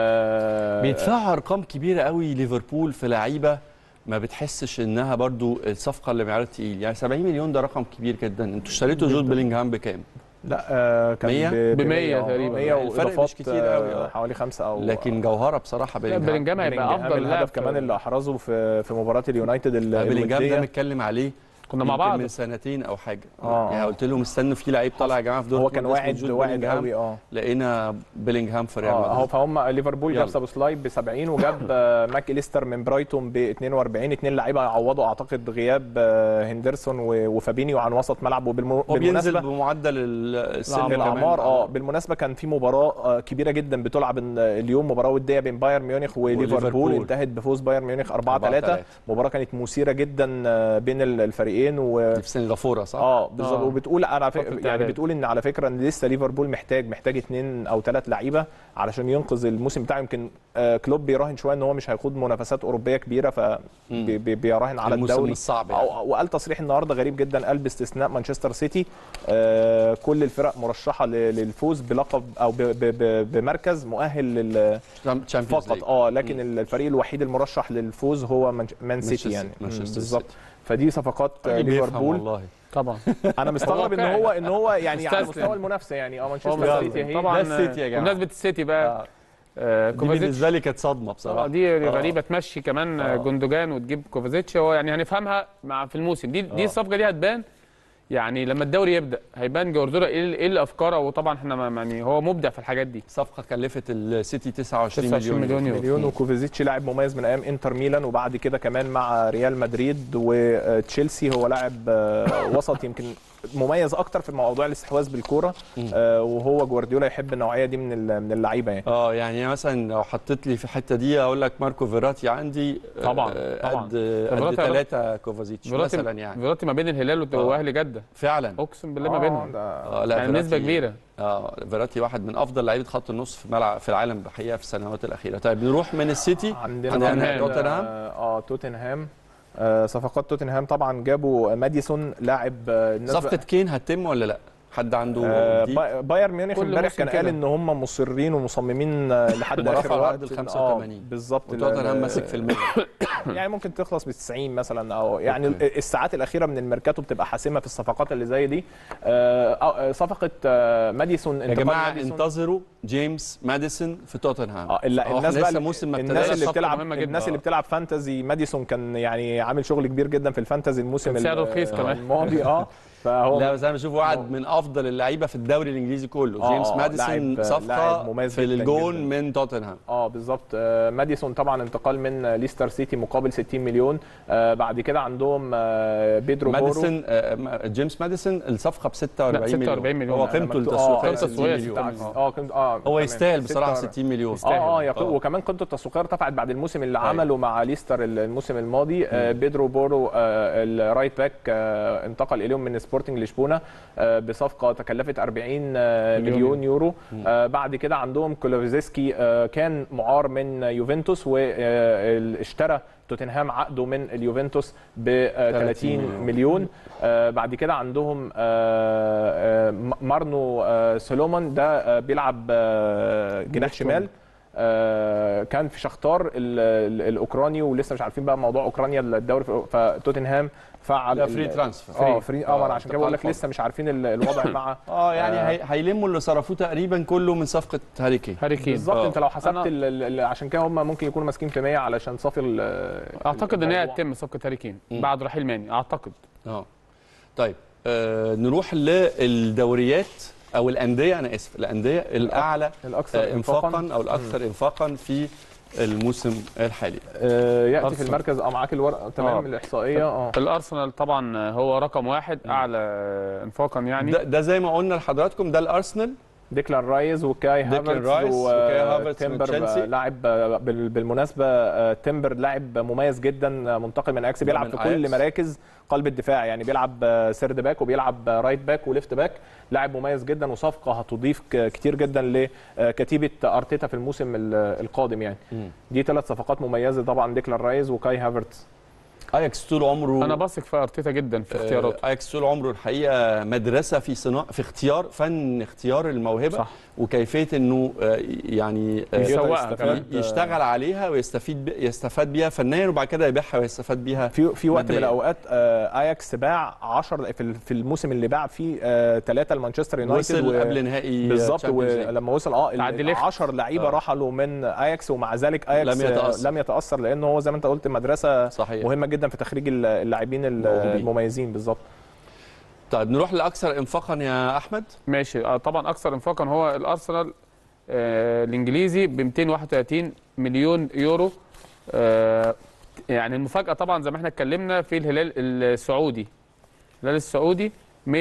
[SPEAKER 2] آه،
[SPEAKER 1] بيدفعوا ارقام كبيره قوي ليفربول في لعيبه ما بتحسش انها برضو الصفقه اللي معيار تقيل يعني 70 مليون ده رقم كبير جدا انتوا اشتريتوا جود بيلينغهام بكام
[SPEAKER 2] لا آه، كان
[SPEAKER 1] مية؟
[SPEAKER 2] ب-
[SPEAKER 3] ب 100
[SPEAKER 2] آه،
[SPEAKER 3] تقريبا.
[SPEAKER 2] 100
[SPEAKER 1] الفرق مش
[SPEAKER 2] واضافات
[SPEAKER 1] كتير قوي،
[SPEAKER 2] آه،
[SPEAKER 1] آه.
[SPEAKER 2] حوالي خمسة او
[SPEAKER 1] لكن جوهره بصراحه
[SPEAKER 3] لا
[SPEAKER 1] بيلينغهام
[SPEAKER 3] بلينجهام هيبقى
[SPEAKER 2] بيلينجهام
[SPEAKER 3] افضل لاعب
[SPEAKER 2] الهدف كمان اللي احرزه في في مباراه اليونايتد ال-
[SPEAKER 1] بيلينغهام ده
[SPEAKER 2] الودية.
[SPEAKER 1] متكلم عليه
[SPEAKER 3] كنا مع
[SPEAKER 1] يمكن
[SPEAKER 3] بعض
[SPEAKER 1] من سنتين او حاجه
[SPEAKER 2] آه.
[SPEAKER 1] يعني قلت لهم استنوا في لعيب طالع يا جماعه في دورتموند
[SPEAKER 2] هو كان
[SPEAKER 1] اسمه
[SPEAKER 2] واعد
[SPEAKER 1] جود
[SPEAKER 2] واعد
[SPEAKER 1] بيلينغهام.
[SPEAKER 2] قوي اه
[SPEAKER 1] لقينا بيلينغهام في ريال
[SPEAKER 2] اه اهو
[SPEAKER 1] مدريد
[SPEAKER 2] فهم ليفربول
[SPEAKER 1] يلا.
[SPEAKER 2] جاب سابوسلاي ب 70 وجاب آه، ماك اليستر من برايتون ب 42 اثنين لعيبه يعوضوا اعتقد غياب آه، هندرسون و- وفابينيو عن وسط ملعب وبالم-
[SPEAKER 1] هو بينزل
[SPEAKER 2] بالمناسبه
[SPEAKER 1] بمعدل السن كمان.
[SPEAKER 2] الاعمار اه بالمناسبه كان في مباراه آه، كبيره جدا بتلعب إن- اليوم مباراه وديه بين بايرن ميونخ وليفربول
[SPEAKER 1] وليفربول.
[SPEAKER 2] انتهت بفوز بايرن ميونخ 4 3
[SPEAKER 1] 4-3.
[SPEAKER 2] مباراه كانت مثيره جدا آه، بين ال- الفريقين و
[SPEAKER 1] في سنغافوره صح؟
[SPEAKER 2] اه بالظبط
[SPEAKER 3] آه.
[SPEAKER 2] وبتقول انا
[SPEAKER 3] فترة
[SPEAKER 2] فك... يعني
[SPEAKER 3] إعداد.
[SPEAKER 2] بتقول ان على فكره ان لسه ليفربول محتاج محتاج اثنين او ثلاث لعيبه علشان ينقذ الموسم بتاعه يمكن آه، كلوب بيراهن شويه ان هو مش هيخوض منافسات اوروبيه كبيره فبيراهن على
[SPEAKER 1] الموسم
[SPEAKER 2] الدوري
[SPEAKER 1] الصعب يعني.
[SPEAKER 2] أو- وقال تصريح النهارده غريب جدا قال باستثناء مانشستر سيتي آه، كل الفرق مرشحه ل- للفوز بلقب او ب... ب... ب... بمركز مؤهل لل...
[SPEAKER 1] تشامبيونز
[SPEAKER 2] فقط
[SPEAKER 1] ليج
[SPEAKER 2] اه لكن الفريق الوحيد المرشح للفوز هو مان- مان سيتي يعني
[SPEAKER 1] مانشستر
[SPEAKER 2] مم،
[SPEAKER 1] سيتي.
[SPEAKER 2] بالظبط فدي صفقات آه،
[SPEAKER 1] راجل بيفهم
[SPEAKER 2] ليفربول
[SPEAKER 1] والله
[SPEAKER 3] طبعا
[SPEAKER 2] انا مستغرب ان
[SPEAKER 3] واقعي.
[SPEAKER 2] هو ان هو يعني على
[SPEAKER 3] مستسلم.
[SPEAKER 2] مستوى المنافسه يعني اه
[SPEAKER 3] هو
[SPEAKER 2] مانشستر
[SPEAKER 1] يلا.
[SPEAKER 2] سيتي هي
[SPEAKER 3] طبعا
[SPEAKER 1] ده السيتي يا جماعة.
[SPEAKER 3] بمناسبه السيتي بقى آه،
[SPEAKER 1] دي
[SPEAKER 3] كوفازيتش
[SPEAKER 1] بالنسبه لي كانت صدمه
[SPEAKER 3] آه،
[SPEAKER 1] بصراحه
[SPEAKER 3] دي
[SPEAKER 1] آه.
[SPEAKER 3] غريبه تمشي كمان
[SPEAKER 1] آه.
[SPEAKER 3] جوندوجان وتجيب كوفازيتش هو يعني هنفهمها مع في الموسم دي دي
[SPEAKER 1] آه.
[SPEAKER 3] الصفقه دي هتبان يعني لما الدوري يبدا هيبان جوارديولا ايه ايه الافكار وطبعا احنا ما- يعني هو مبدع في الحاجات دي
[SPEAKER 1] صفقه كلفت السيتي 29
[SPEAKER 3] 29
[SPEAKER 1] مليون
[SPEAKER 3] مليون يورو.
[SPEAKER 2] مليون وكوفيزيتش لاعب مميز من ايام انتر ميلان وبعد كده كمان مع ريال مدريد وتشيلسي هو لاعب آه، وسط يمكن مميز اكتر في موضوع الاستحواذ بالكوره آه، وهو جوارديولا يحب النوعيه دي من ال- من اللعيبه يعني
[SPEAKER 1] اه يعني مثلا لو حطيت لي في الحته دي اقول لك ماركو فيراتي عندي آه،
[SPEAKER 3] طبعا،
[SPEAKER 1] آه،
[SPEAKER 3] طبعا.
[SPEAKER 1] قد
[SPEAKER 3] فيراتي
[SPEAKER 1] قد
[SPEAKER 3] يا رب.
[SPEAKER 1] ثلاثه كوفازيتش
[SPEAKER 3] فيراتي
[SPEAKER 1] مثلا يعني
[SPEAKER 3] فيراتي ما بين الهلال وت-
[SPEAKER 1] آه.
[SPEAKER 3] واهلي جده
[SPEAKER 1] فعلا
[SPEAKER 3] اقسم بالله ما
[SPEAKER 2] آه،
[SPEAKER 3] بينهم
[SPEAKER 2] ده-
[SPEAKER 1] اه لا
[SPEAKER 3] يعني نسبه
[SPEAKER 1] فيراتي-
[SPEAKER 3] كبيره
[SPEAKER 1] اه فيراتي واحد من افضل لعيبه خط النص في ملعب في العالم بحقيقه في السنوات الاخيره طيب نروح من السيتي
[SPEAKER 2] عندنا
[SPEAKER 1] عندنا
[SPEAKER 2] كمان،
[SPEAKER 1] توتنهام.
[SPEAKER 2] اه آه، توتنهام آه، صفقات توتنهام طبعا جابوا ماديسون لاعب آه، الناس
[SPEAKER 1] صفقه كين هتتم ولا لا حد عنده
[SPEAKER 2] آه،
[SPEAKER 1] دي؟
[SPEAKER 2] با- بايرن ميونخ
[SPEAKER 3] كل
[SPEAKER 2] امبارح
[SPEAKER 3] موسم
[SPEAKER 2] كان قال
[SPEAKER 3] كده.
[SPEAKER 2] ان هم مصرين ومصممين آه، لحد
[SPEAKER 1] ده
[SPEAKER 2] اخر
[SPEAKER 1] رفع
[SPEAKER 2] وقت
[SPEAKER 1] عقد ال
[SPEAKER 2] آه،
[SPEAKER 1] 85.
[SPEAKER 2] بالظبط
[SPEAKER 1] وتوتنهام
[SPEAKER 2] ال-
[SPEAKER 1] ماسك في المية
[SPEAKER 2] يعني ممكن تخلص ب 90 مثلا او يعني
[SPEAKER 1] أوكي.
[SPEAKER 2] ال- الساعات الاخيره من الميركاتو بتبقى حاسمه في الصفقات اللي زي دي آه، آه، صفقه آه، ماديسون
[SPEAKER 1] يا
[SPEAKER 2] انتقال
[SPEAKER 1] جماعه
[SPEAKER 2] ماديسون.
[SPEAKER 1] انتظروا جيمس ماديسون في توتنهام
[SPEAKER 2] اه ال-
[SPEAKER 1] هو
[SPEAKER 2] الناس
[SPEAKER 1] إحنا
[SPEAKER 2] بقى
[SPEAKER 1] لسه موسم ما
[SPEAKER 2] الناس
[SPEAKER 1] ابتداش
[SPEAKER 2] اللي
[SPEAKER 3] صفقة
[SPEAKER 2] بتلعب
[SPEAKER 3] مهمة جدا.
[SPEAKER 2] الناس اللي
[SPEAKER 1] آه.
[SPEAKER 2] بتلعب فانتزي ماديسون كان يعني عامل شغل كبير جدا في الفانتزي الموسم
[SPEAKER 3] كان سعره
[SPEAKER 2] ال-
[SPEAKER 3] رخيص كمان.
[SPEAKER 2] الماضي اه فهو
[SPEAKER 1] لا بس انا بشوف واحد من افضل اللعيبه في الدوري الانجليزي كله
[SPEAKER 2] آه،
[SPEAKER 1] جيمس
[SPEAKER 2] آه،
[SPEAKER 1] ماديسون
[SPEAKER 2] لاعب-
[SPEAKER 1] صفقه
[SPEAKER 2] لاعب مميز
[SPEAKER 1] في
[SPEAKER 2] جداً
[SPEAKER 1] الجون
[SPEAKER 2] جداً.
[SPEAKER 1] من توتنهام
[SPEAKER 2] اه بالظبط آه، ماديسون طبعا انتقال من آه، ليستر سيتي مقابل 60 مليون آه، بعد كده عندهم آه، بيدرو بورو
[SPEAKER 1] ماديسون آه، ما- جيمس ماديسون الصفقه ب 46
[SPEAKER 3] لا، 46 مليون.
[SPEAKER 1] هو
[SPEAKER 3] أنا
[SPEAKER 1] قيمته
[SPEAKER 2] مكتوب-
[SPEAKER 1] التسويقيه
[SPEAKER 3] قيمته
[SPEAKER 1] 60
[SPEAKER 3] التسويقية
[SPEAKER 1] مليون
[SPEAKER 3] 60
[SPEAKER 2] اه كنت اه
[SPEAKER 1] هو
[SPEAKER 2] تمام.
[SPEAKER 1] يستاهل بصراحه
[SPEAKER 2] 46
[SPEAKER 1] 60 مليون
[SPEAKER 3] يستاهل.
[SPEAKER 2] اه اه يق-
[SPEAKER 1] آه.
[SPEAKER 2] وكمان قيمته التسويقيه ارتفعت بعد الموسم اللي
[SPEAKER 1] أيوة.
[SPEAKER 2] عمله مع ليستر الموسم الماضي آه بيدرو بورو آه الرايت باك آه انتقل اليهم من سبورتنج لشبونه آه بصفقه تكلفت 40 آه
[SPEAKER 3] مليون
[SPEAKER 2] مليون يورو آه بعد كده عندهم كولوفيزسكي آه كان معار من يوفنتوس واشترى توتنهام عقده من اليوفنتوس ب 30
[SPEAKER 1] مليون.
[SPEAKER 2] مليون آه بعد كده عندهم آه آه مارنو آه سولومون ده آه بيلعب آه جناح شمال آه، كان في شختار ال- ال- الاوكراني ولسه مش عارفين بقى موضوع اوكرانيا الدوري في- فتوتنهام فعل
[SPEAKER 1] ده
[SPEAKER 2] ال-
[SPEAKER 1] فري ترانسفير
[SPEAKER 2] اه فري اه ما انا عشان كده بقول لك
[SPEAKER 1] انتقال
[SPEAKER 2] لسه مش عارفين ال- الوضع مع
[SPEAKER 1] اه يعني هي- هيلموا اللي صرفوه تقريبا كله من صفقه هاري كين
[SPEAKER 3] هاري كين
[SPEAKER 2] بالظبط
[SPEAKER 1] آه.
[SPEAKER 2] انت لو حسبت
[SPEAKER 3] أنا-
[SPEAKER 2] ال- ال- ال- عشان كده هم ممكن يكونوا ماسكين في 100 علشان صافي ال-
[SPEAKER 3] اعتقد ان هي
[SPEAKER 2] الموضوع.
[SPEAKER 3] هتتم صفقه هاري كين
[SPEAKER 1] مم.
[SPEAKER 3] بعد رحيل ماني اعتقد
[SPEAKER 1] اه طيب آه نروح للدوريات او الانديه انا اسف الانديه الاعلى
[SPEAKER 2] الاكثر
[SPEAKER 1] آه انفاقا او الاكثر انفاقا في الموسم الحالي
[SPEAKER 2] آه، ياتي في
[SPEAKER 3] أرسنال.
[SPEAKER 2] المركز اه معاك الورقه تمام
[SPEAKER 3] آه.
[SPEAKER 2] الاحصائيه اه
[SPEAKER 3] الارسنال طبعا هو رقم واحد اعلى انفاقا يعني
[SPEAKER 1] ده, ده زي ما قلنا لحضراتكم ده الارسنال
[SPEAKER 2] ديكلان رايز وكاي
[SPEAKER 1] ديكلان
[SPEAKER 2] هافرتز
[SPEAKER 1] رايس وكاي هافرتز من
[SPEAKER 2] وتمبر
[SPEAKER 1] تشيلسي.
[SPEAKER 2] لاعب آه، بال- بالمناسبه آه، تمبر لاعب مميز جدا آه، منتقل من اكس بيلعب
[SPEAKER 1] من
[SPEAKER 2] في كل
[SPEAKER 1] أياكس.
[SPEAKER 2] مراكز قلب الدفاع يعني بيلعب آه، سيرد باك وبيلعب آه، رايت باك وليفت باك لاعب مميز جدا وصفقه هتضيف ك- كتير جدا لكتيبه ارتيتا في الموسم ال- القادم يعني
[SPEAKER 1] مم.
[SPEAKER 2] دي ثلاث صفقات مميزه طبعا ديكلان رايز وكاي هافرتز
[SPEAKER 1] اياكس طول عمره
[SPEAKER 3] انا بثق في ارتيتا جدا في اختياراته
[SPEAKER 1] آه، اياكس طول عمره الحقيقه مدرسه في صناعه في اختيار فن اختيار الموهبه
[SPEAKER 3] صح.
[SPEAKER 1] وكيفيه انه آه، يعني آه،
[SPEAKER 3] يسوقها
[SPEAKER 2] يستفاد-
[SPEAKER 3] كمان.
[SPEAKER 1] يشتغل عليها ويستفيد ب- يستفاد بيها فنيا وبعد كده يبيعها ويستفاد بيها
[SPEAKER 2] في في وقت من
[SPEAKER 1] مادياً.
[SPEAKER 2] الاوقات آه، اياكس باع 10 في ال- في الموسم اللي باع فيه ثلاثه لمانشستر يونايتد
[SPEAKER 1] وصل
[SPEAKER 2] و-
[SPEAKER 1] قبل نهائي
[SPEAKER 2] بالظبط
[SPEAKER 1] Champions League.
[SPEAKER 2] ولما وصل اه
[SPEAKER 3] تعدي
[SPEAKER 2] ال
[SPEAKER 3] ليخت.
[SPEAKER 2] 10 لعيبه
[SPEAKER 1] آه.
[SPEAKER 2] رحلوا من اياكس ومع ذلك اياكس
[SPEAKER 1] لم يتأثر.
[SPEAKER 2] لم يتاثر لانه هو زي ما انت قلت مدرسه
[SPEAKER 1] صحيح
[SPEAKER 2] مهمه جدا في تخريج ال- اللاعبين ال-
[SPEAKER 1] موهوبين.
[SPEAKER 2] المميزين بالظبط
[SPEAKER 1] طيب نروح لاكثر انفاقا يا احمد
[SPEAKER 3] ماشي آه، طبعا اكثر انفاقا هو الارسنال آه، الانجليزي ب 231 مليون يورو آه، يعني المفاجاه طبعا زي ما احنا اتكلمنا في الهلال السعودي الهلال السعودي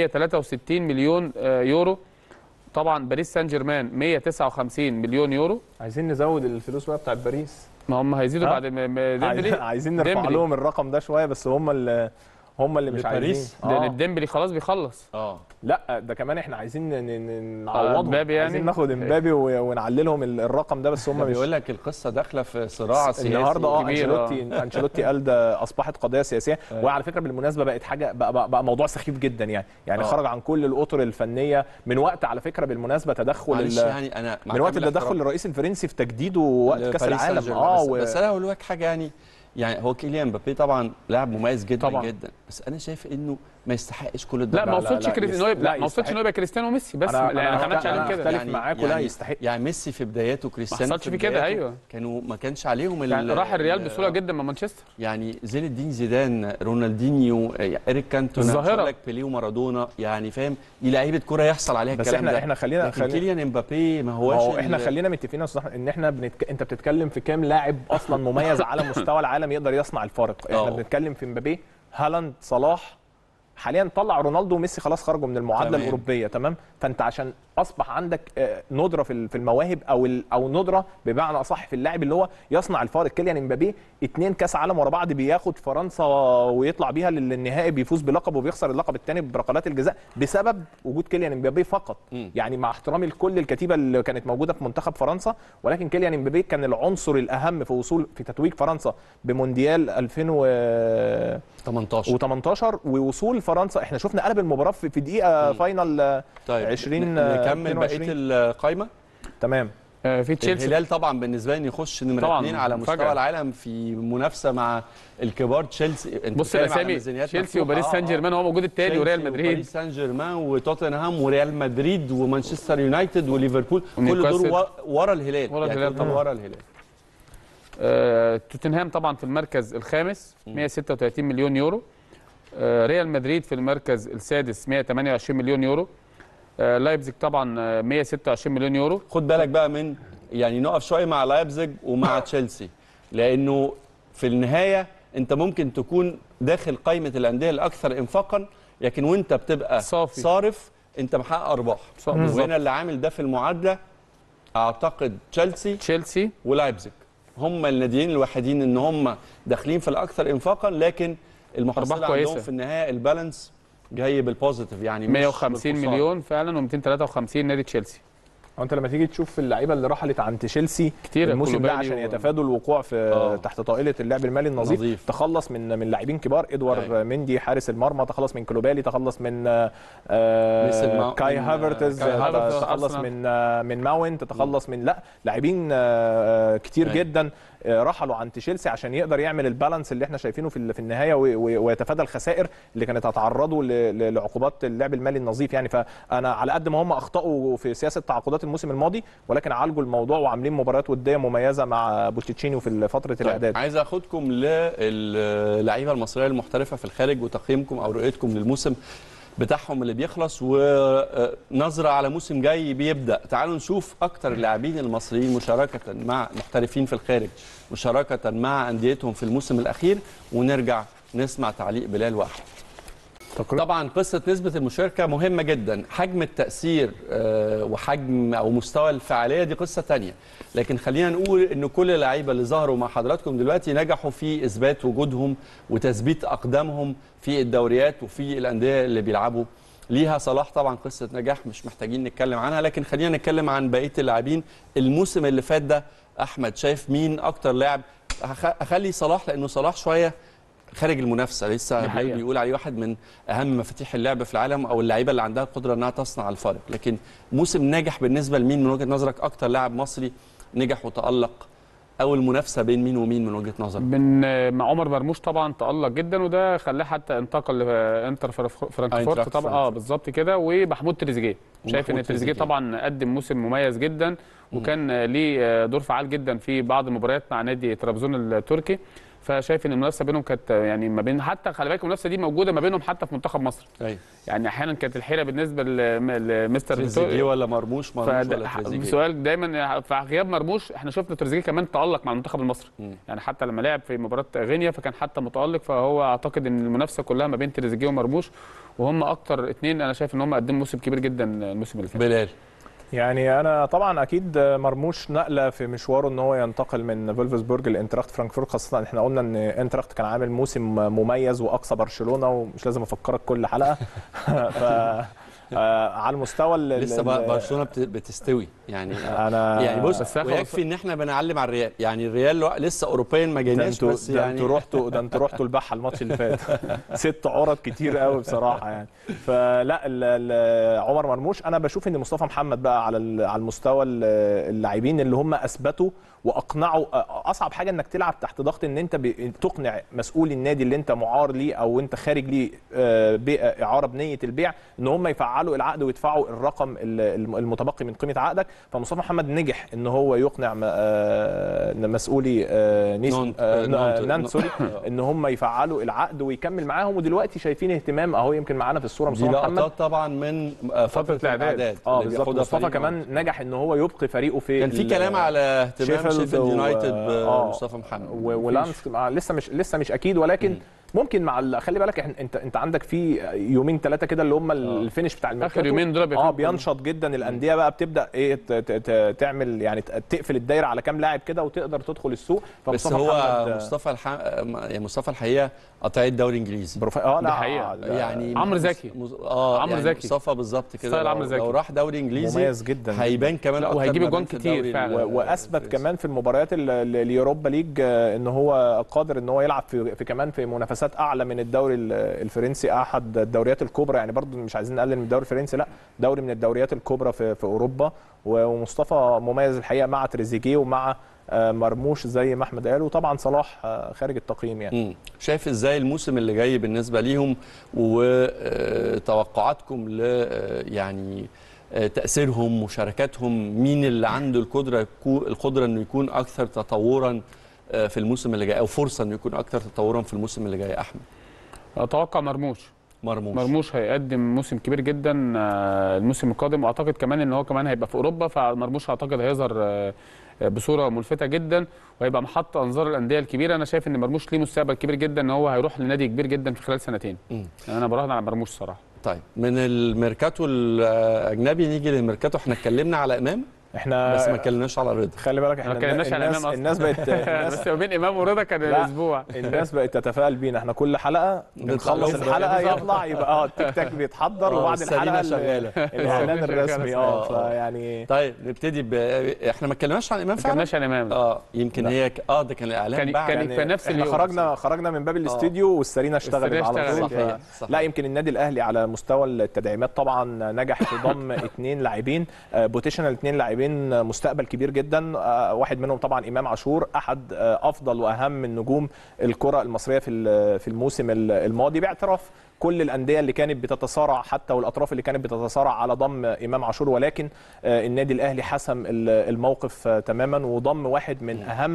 [SPEAKER 3] 163 مليون آه، يورو طبعا باريس سان جيرمان 159 مليون يورو
[SPEAKER 2] عايزين نزود الفلوس بقى بتاعت باريس
[SPEAKER 3] ما هم هيزيدوا
[SPEAKER 2] ها؟
[SPEAKER 3] بعد ما- ما ديمبلي
[SPEAKER 2] عايزين- عايزين نرفع
[SPEAKER 3] ديمبلي.
[SPEAKER 2] لهم الرقم ده شويه بس هم اللي هم اللي مش
[SPEAKER 1] لباريس؟
[SPEAKER 2] عايزين
[SPEAKER 3] لان
[SPEAKER 2] آه.
[SPEAKER 3] ديمبلي خلاص بيخلص
[SPEAKER 1] اه
[SPEAKER 2] لا ده كمان احنا عايزين ن- ن- نعوضهم
[SPEAKER 3] امبابي يعني؟
[SPEAKER 2] عايزين ناخد امبابي و- ونعللهم ال- الرقم ده بس هم مش
[SPEAKER 1] بيقول لك القصه داخله في صراع سياسي
[SPEAKER 2] النهارده اه
[SPEAKER 3] كبير،
[SPEAKER 2] انشيلوتي انشيلوتي قال ده اصبحت قضيه سياسيه وعلى فكره بالمناسبه بقت حاجه بقى, بقى, بقى موضوع سخيف جدا يعني يعني
[SPEAKER 1] آه.
[SPEAKER 2] خرج عن كل الاطر الفنيه من وقت على فكره بالمناسبه تدخل
[SPEAKER 1] معلش
[SPEAKER 2] ال-
[SPEAKER 1] يعني انا مع
[SPEAKER 2] من وقت
[SPEAKER 1] كامل
[SPEAKER 2] التدخل
[SPEAKER 1] احترامي
[SPEAKER 2] الرئيس الفرنسي في تجديده وقت كاس
[SPEAKER 1] لباريس سان
[SPEAKER 2] العالم
[SPEAKER 1] جيرمان.
[SPEAKER 2] اه
[SPEAKER 1] بس,
[SPEAKER 2] و...
[SPEAKER 1] بس انا هقول لك حاجه يعني يعني هو كيليان مبابي طبعا لاعب مميز جدا
[SPEAKER 3] طبعاً.
[SPEAKER 1] جدا بس انا شايف انه ما يستحقش كل
[SPEAKER 3] لا
[SPEAKER 1] الضجه
[SPEAKER 3] ما
[SPEAKER 2] لا،
[SPEAKER 3] وصلش
[SPEAKER 2] لا،
[SPEAKER 3] كريس
[SPEAKER 2] يست-
[SPEAKER 3] ان هو يبقى
[SPEAKER 2] لا،
[SPEAKER 3] لا ما وصلش
[SPEAKER 2] يستحق.
[SPEAKER 3] ان هو يبقى كريستيانو وميسي بس
[SPEAKER 2] أنا-
[SPEAKER 3] لا
[SPEAKER 2] أنا
[SPEAKER 3] ما عملش
[SPEAKER 2] أختلف-
[SPEAKER 3] عليهم
[SPEAKER 2] أنا
[SPEAKER 3] كده
[SPEAKER 2] أختلف معاك ولا يستحق.
[SPEAKER 1] يعني ميسي في بداياته كريستيانو
[SPEAKER 3] حصلش في كده، أيوة.
[SPEAKER 1] كانوا ما كانش عليهم ال-
[SPEAKER 3] يعني راح الريال
[SPEAKER 1] ال-
[SPEAKER 3] بسهوله جدا من مانشستر
[SPEAKER 1] يعني زين الدين زيدان رونالدينيو اريك كانتونا
[SPEAKER 3] الظاهرة.
[SPEAKER 1] مش هقول لك بيليه ومارادونا يعني فاهم دي لعيبه كوره يحصل عليها
[SPEAKER 2] بس
[SPEAKER 1] الكلام
[SPEAKER 2] احنا
[SPEAKER 1] ده
[SPEAKER 2] احنا خلينا
[SPEAKER 1] لكن
[SPEAKER 2] خلينا
[SPEAKER 1] كيليان امبابي ما
[SPEAKER 2] ما
[SPEAKER 1] هوش
[SPEAKER 2] هو احنا
[SPEAKER 1] ال-
[SPEAKER 2] خلينا متفقين يا أستاذ أحمد ان احنا بنتك... انت بتتكلم في كام لاعب اصلا مميز على مستوى العالم يقدر يصنع الفارق احنا
[SPEAKER 1] أه.
[SPEAKER 2] بنتكلم في مبابي هالاند صلاح حاليا طلع رونالدو وميسي خلاص خرجوا من المعادله
[SPEAKER 1] تمام.
[SPEAKER 2] الاوروبيه تمام فانت عشان اصبح عندك آه، ندره في ال- في المواهب او ال- او ندره بمعنى اصح في اللاعب اللي هو يصنع الفارق كيليان امبابي اتنين كاس عالم ورا بعض بياخد فرنسا ويطلع بيها للنهائي بيفوز بلقب وبيخسر اللقب الثاني بركلات الجزاء بسبب وجود كيليان امبابي فقط
[SPEAKER 1] مم.
[SPEAKER 2] يعني مع احترامي لكل الكتيبه اللي كانت موجوده في منتخب فرنسا ولكن كيليان امبابي كان العنصر الاهم في وصول في تتويج فرنسا بمونديال 2018
[SPEAKER 1] 18
[SPEAKER 2] ووصول فرنسا احنا شفنا قلب المباراه في في دقيقه فاينل آه،
[SPEAKER 1] طيب
[SPEAKER 2] 20
[SPEAKER 1] ن- نكمل
[SPEAKER 2] 22.
[SPEAKER 1] بقيه القائمه
[SPEAKER 2] تمام
[SPEAKER 3] آه، في تشيلسي
[SPEAKER 1] الهلال طبعا بالنسبه لي إن يخش نمره
[SPEAKER 3] طبعاً،
[SPEAKER 1] اثنين على مستوى
[SPEAKER 3] مفاجأة.
[SPEAKER 1] العالم في منافسه مع الكبار تشيلسي أنت
[SPEAKER 3] بص
[SPEAKER 1] بتتكلم على
[SPEAKER 3] الاسامي
[SPEAKER 1] ميزانيات
[SPEAKER 3] تشيلسي
[SPEAKER 1] مفتوحة.
[SPEAKER 3] وباريس
[SPEAKER 1] آه،
[SPEAKER 3] سان
[SPEAKER 1] آه.
[SPEAKER 3] جيرمان هو موجود التاني
[SPEAKER 1] تشيلسي
[SPEAKER 3] وريال مدريد
[SPEAKER 1] وباريس سان جيرمان وتوتنهام وريال مدريد ومانشستر يونايتد وليفربول كل دول
[SPEAKER 3] ونيوكاسل.
[SPEAKER 1] ورا- ورا الهلال
[SPEAKER 3] ورا
[SPEAKER 1] يعني
[SPEAKER 3] الهلال
[SPEAKER 1] كلهم
[SPEAKER 3] طبعاً.
[SPEAKER 1] ورا الهلال
[SPEAKER 3] آه، توتنهام طبعا في المركز الخامس 136 مليون يورو آه، ريال مدريد في المركز السادس 128 مليون يورو آه، لايبزيج طبعا آه، 126 مليون يورو
[SPEAKER 1] خد بالك بقى من يعني نقف شويه مع لايبزيج ومع تشيلسي لانه في النهايه انت ممكن تكون داخل قائمه الانديه الاكثر انفاقا لكن وانت بتبقى
[SPEAKER 3] صافي.
[SPEAKER 1] صارف انت محقق ارباح
[SPEAKER 3] صح، بالظبط.
[SPEAKER 1] وهنا اللي عامل ده في المعادله اعتقد تشيلسي
[SPEAKER 3] تشيلسي
[SPEAKER 1] ولايبزيج هم الناديين الوحيدين ان هم داخلين في الاكثر انفاقا لكن المحصله
[SPEAKER 3] أرباح
[SPEAKER 1] عندهم
[SPEAKER 3] كويسة.
[SPEAKER 1] في النهايه البالانس جاي بالبوزيتيف يعني مش
[SPEAKER 3] 150
[SPEAKER 1] بالخسارة.
[SPEAKER 3] مليون فعلا و253 نادي تشيلسي
[SPEAKER 2] هو انت لما تيجي تشوف اللعيبه اللي رحلت عن تشيلسي
[SPEAKER 3] كتير،
[SPEAKER 2] الموسم ده
[SPEAKER 3] كولوبالي
[SPEAKER 2] عشان
[SPEAKER 3] و-
[SPEAKER 2] يتفادوا الوقوع في
[SPEAKER 1] آه.
[SPEAKER 2] تحت طائله اللعب المالي النظيف
[SPEAKER 1] نظيف.
[SPEAKER 2] تخلص من من لاعبين كبار ادوار
[SPEAKER 1] أيوة.
[SPEAKER 2] مندي حارس المرمى تخلص من كلوبالي تخلص من آه، آه،
[SPEAKER 1] ميسن ماو-
[SPEAKER 2] كاي
[SPEAKER 1] من،
[SPEAKER 2] هافرتز
[SPEAKER 1] كاي
[SPEAKER 2] آه،
[SPEAKER 3] هافرتز،
[SPEAKER 2] تخلص
[SPEAKER 3] أرسنال.
[SPEAKER 2] من آه، من ماونت تخلص من لا لاعبين آه، كتير
[SPEAKER 1] أيوة.
[SPEAKER 2] جدا آه، رحلوا عن تشيلسي عشان يقدر يعمل البالانس اللي احنا شايفينه في ال- في النهايه و- و- ويتفادى الخسائر اللي كانت هتعرضه ل- ل- لعقوبات اللعب المالي النظيف يعني فانا على قد ما هم اخطاوا في سياسه تعاقدات الموسم الماضي ولكن عالجوا الموضوع وعاملين مباريات وديه مميزه مع بوتشيتشينيو في فتره
[SPEAKER 1] طيب
[SPEAKER 2] الاعداد
[SPEAKER 1] عايز اخدكم للعيبه المصريه المحترفه في الخارج وتقييمكم او رؤيتكم للموسم بتاعهم اللي بيخلص ونظره على موسم جاي بيبدا تعالوا نشوف اكتر اللاعبين المصريين مشاركه مع محترفين في الخارج مشاركه مع انديتهم في الموسم الاخير ونرجع نسمع تعليق بلال واحمد
[SPEAKER 2] تقريبا.
[SPEAKER 1] طبعا قصه نسبه المشاركه مهمه جدا حجم التاثير آه، وحجم او مستوى الفعاليه دي قصه تانية لكن خلينا نقول ان كل اللعيبه اللي ظهروا مع حضراتكم دلوقتي نجحوا في اثبات وجودهم وتثبيت اقدامهم في الدوريات وفي الانديه اللي بيلعبوا ليها صلاح طبعا قصه نجاح مش محتاجين نتكلم عنها لكن خلينا نتكلم عن بقيه اللاعبين الموسم اللي فات ده احمد شايف مين اكتر لاعب هخ- اخلي صلاح لانه صلاح شويه خارج المنافسه لسه
[SPEAKER 3] دي حقيقة.
[SPEAKER 1] بيقول عليه واحد من اهم مفاتيح اللعب في العالم او اللعيبه اللي عندها القدره انها تصنع الفارق لكن موسم ناجح بالنسبه لمين من وجهه نظرك اكتر لاعب مصري نجح وتالق او المنافسه بين مين ومين من وجهه نظرك
[SPEAKER 3] من مع عمر مرموش طبعا تألق جدا وده خلاه حتى انتقل لانتر فرانك- فرانكفورت
[SPEAKER 1] أينتراخت
[SPEAKER 3] طبعا اه
[SPEAKER 1] فرانكفورت.
[SPEAKER 3] بالظبط كده ومحمود تريزيجيه شايف ان
[SPEAKER 1] ومحمود
[SPEAKER 3] تريزيجيه
[SPEAKER 1] تريزيجيه.
[SPEAKER 3] طبعا قدم موسم مميز جدا وكان ليه دور فعال جدا في بعض المباريات مع نادي طرابزون التركي فشايف ان المنافسه بينهم كانت يعني ما بين حتى خلي بالك المنافسه دي موجوده ما بينهم حتى في منتخب مصر
[SPEAKER 1] ايوه
[SPEAKER 3] يعني احيانا كانت الحيره بالنسبه لم- لمستر
[SPEAKER 1] تريزيجيه ولا مرموش مرموش
[SPEAKER 3] فده
[SPEAKER 1] ولا تريزيجيه
[SPEAKER 3] سؤال دايما في غياب مرموش احنا شفنا تريزيجيه كمان تالق مع المنتخب المصري
[SPEAKER 1] مم.
[SPEAKER 3] يعني حتى لما لعب في مباراه غينيا فكان حتى متالق فهو اعتقد ان المنافسه كلها ما بين تريزيجيه ومرموش وهم اكتر اثنين انا شايف ان هم قدموا موسم كبير جدا الموسم اللي فات
[SPEAKER 1] بلال
[SPEAKER 2] يعني انا طبعا اكيد مرموش نقله في مشواره ان هو ينتقل من فولفسبورج لانتراخت فرانكفورت خاصه احنا قلنا ان انتراخت كان عامل موسم مميز واقصى برشلونه ومش لازم افكرك كل حلقه ف آه، على المستوى ال-
[SPEAKER 1] لسه
[SPEAKER 2] ال-
[SPEAKER 1] بقى برشلونه بت- بتستوي يعني
[SPEAKER 2] انا
[SPEAKER 1] يعني بص
[SPEAKER 3] بس هاخد-
[SPEAKER 1] ويكفي ان احنا بنعلم على الريال يعني الريال لو- لسه اوروبيا ما
[SPEAKER 2] ده
[SPEAKER 1] جيناش
[SPEAKER 2] انتوا
[SPEAKER 1] بس
[SPEAKER 2] ده
[SPEAKER 1] يعني
[SPEAKER 2] انتوا رحتوا ده انتوا رحتوا البحه الماتش اللي فات ست عرض كتير قوي بصراحه يعني فلا ال- ال- عمر مرموش انا بشوف ان مصطفى محمد بقى على ال- على المستوى ال- اللاعبين اللي هم اثبتوا واقنعوا اصعب حاجه انك تلعب تحت ضغط ان انت ب- تقنع مسؤول النادي اللي انت معار ليه او انت خارج ليه آه، بيع- اعاره بنيه البيع ان هم يفعلوا العقد ويدفعوا الرقم ال- المتبقي من قيمه عقدك فمصطفى محمد نجح ان هو يقنع م- آه، مسؤولي آه، نيس
[SPEAKER 1] نونت-
[SPEAKER 2] آه،
[SPEAKER 1] نونت-
[SPEAKER 2] نانت سوري ان هم يفعلوا العقد ويكمل معاهم ودلوقتي شايفين اهتمام اهو يمكن معانا في الصوره
[SPEAKER 1] دي
[SPEAKER 2] مصطفى محمد
[SPEAKER 1] لقطات طبعا من آه، فتره
[SPEAKER 3] الإعداد.
[SPEAKER 1] الاعداد
[SPEAKER 2] اه
[SPEAKER 1] اللي
[SPEAKER 2] بالظبط
[SPEAKER 1] بياخدها
[SPEAKER 2] مصطفى
[SPEAKER 1] فريق
[SPEAKER 2] كمان نجح ان هو يبقي فريقه في
[SPEAKER 1] كان في
[SPEAKER 2] ال-
[SPEAKER 1] كلام على اهتمام
[SPEAKER 2] شيفيلد
[SPEAKER 1] شيفيلد
[SPEAKER 2] و-
[SPEAKER 1] يونايتد
[SPEAKER 2] آه.
[SPEAKER 1] بمصطفى محمد
[SPEAKER 2] و- ولانس مع- لسه مش لسه مش اكيد ولكن ممكن مع ال- خلي بالك إحنا- انت انت عندك في يومين ثلاثه كده اللي هم الفينش بتاع الميركاتو
[SPEAKER 3] يومين دول بيبقى
[SPEAKER 2] اه
[SPEAKER 3] فيهم
[SPEAKER 2] بينشط جدا الانديه بقى بتبدا ايه ت- ت- ت- تعمل يعني ت- تقفل الدايره على كام لاعب كده وتقدر تدخل السوق
[SPEAKER 1] بس
[SPEAKER 2] فمصطفى
[SPEAKER 1] هو
[SPEAKER 2] محمد، آه،
[SPEAKER 1] مصطفى الح... يعني مصطفى الحقيقه قطعيه دوري انجليزي
[SPEAKER 2] بروفا... اه لا
[SPEAKER 3] دي حقيقة.
[SPEAKER 2] لا،
[SPEAKER 1] يعني
[SPEAKER 3] عمرو زكي.
[SPEAKER 1] مص... اه
[SPEAKER 3] عمرو
[SPEAKER 1] يعني
[SPEAKER 3] زكي.
[SPEAKER 1] مصطفى بالظبط كده
[SPEAKER 3] ستايل
[SPEAKER 1] لو...
[SPEAKER 3] عمرو زكي.
[SPEAKER 1] لو راح دوري انجليزي
[SPEAKER 2] مميز جدا
[SPEAKER 1] هيبان كمان
[SPEAKER 3] لا،
[SPEAKER 1] اكتر
[SPEAKER 3] وهيجيب
[SPEAKER 1] ما
[SPEAKER 3] أجوان
[SPEAKER 1] بان في
[SPEAKER 3] كتير
[SPEAKER 1] الدوري
[SPEAKER 3] فعلا.
[SPEAKER 1] ال-
[SPEAKER 2] و- واثبت
[SPEAKER 1] الفرنسي.
[SPEAKER 2] كمان في المباريات ال- ال- اليوروبا ليج آه، ان هو قادر ان هو يلعب في, في كمان في منافسات اعلى من الدوري ال- الفرنسي احد الدوريات الكبرى يعني برضو مش عايزين نقلل من الدوري الفرنسي لا دوري من الدوريات الكبرى في, في اوروبا و- ومصطفى مميز الحقيقه مع تريزيجيه ومع آه، مرموش زي ما احمد قال وطبعا صلاح آه، خارج التقييم يعني
[SPEAKER 1] مم. شايف ازاي الموسم اللي جاي بالنسبه ليهم وتوقعاتكم ل آه، يعني آه، تاثيرهم مشاركاتهم مين اللي عنده القدره يكون القدره انه يكون اكثر تطورا آه، في الموسم اللي جاي او فرصه انه يكون اكثر تطورا في الموسم اللي جاي احمد
[SPEAKER 3] اتوقع مرموش
[SPEAKER 1] مرموش
[SPEAKER 3] مرموش هيقدم موسم كبير جدا آه، الموسم القادم واعتقد كمان ان هو كمان هيبقى في اوروبا فمرموش اعتقد هيظهر آه، آه، بصوره ملفته جدا وهيبقى محط انظار الانديه الكبيره انا شايف ان مرموش ليه مستقبل كبير جدا ان هو هيروح لنادي كبير جدا في خلال سنتين
[SPEAKER 1] مم.
[SPEAKER 3] يعني انا براهن على مرموش صراحه
[SPEAKER 1] طيب من الميركاتو الاجنبي نيجي للميركاتو احنا اتكلمنا على امام
[SPEAKER 2] احنا
[SPEAKER 1] بس ما اتكلمناش على رضا
[SPEAKER 2] خلي بالك احنا
[SPEAKER 3] ما اتكلمناش على
[SPEAKER 2] الناس,
[SPEAKER 3] إمام أصلاً.
[SPEAKER 2] الناس بقت الناس
[SPEAKER 3] بس ما بين امام ورضا كان
[SPEAKER 2] لا.
[SPEAKER 3] الاسبوع
[SPEAKER 2] الناس بقت تتفائل بينا احنا كل حلقه بنخلص
[SPEAKER 1] بالظبط.
[SPEAKER 2] الحلقه
[SPEAKER 3] بالظبط.
[SPEAKER 2] يطلع يبقى اه التيك تاك بيتحضر
[SPEAKER 1] آه،
[SPEAKER 2] وبعد
[SPEAKER 1] والسرينة
[SPEAKER 2] الحلقه
[SPEAKER 1] شغالة.
[SPEAKER 2] ال- الاعلان
[SPEAKER 3] السرينة
[SPEAKER 2] الرسمي
[SPEAKER 3] شغالة.
[SPEAKER 2] اه
[SPEAKER 1] آه.
[SPEAKER 2] فيعني
[SPEAKER 1] طيب نبتدي ب... احنا ما اتكلمناش عن امام
[SPEAKER 3] ما
[SPEAKER 1] فعلا
[SPEAKER 3] اتكلمناش عن امام
[SPEAKER 1] اه يمكن
[SPEAKER 2] لا.
[SPEAKER 1] هي ك... اه ده كان الاعلان
[SPEAKER 3] كان-
[SPEAKER 1] بعد
[SPEAKER 3] كان- في نفس
[SPEAKER 2] احنا
[SPEAKER 3] اليوم.
[SPEAKER 2] خرجنا خرجنا من باب الاستديو والسرينه اشتغلت
[SPEAKER 3] والسرينة
[SPEAKER 2] على طول
[SPEAKER 3] اشتغلت.
[SPEAKER 2] ف-
[SPEAKER 1] صحيح.
[SPEAKER 2] لا يمكن النادي الاهلي على مستوى التدعيمات طبعا نجح في ضم اثنين لاعبين بوتيشنال اثنين لاعبين مستقبل كبير جدا آه، واحد منهم طبعا امام عاشور احد آه، افضل واهم النجوم الكره المصريه في ال- في الموسم ال- الماضي باعتراف كل الانديه اللي كانت بتتصارع حتى والاطراف اللي كانت بتتصارع على ضم امام عاشور ولكن آه، النادي الاهلي حسم ال- الموقف آه، تماما وضم واحد من اهم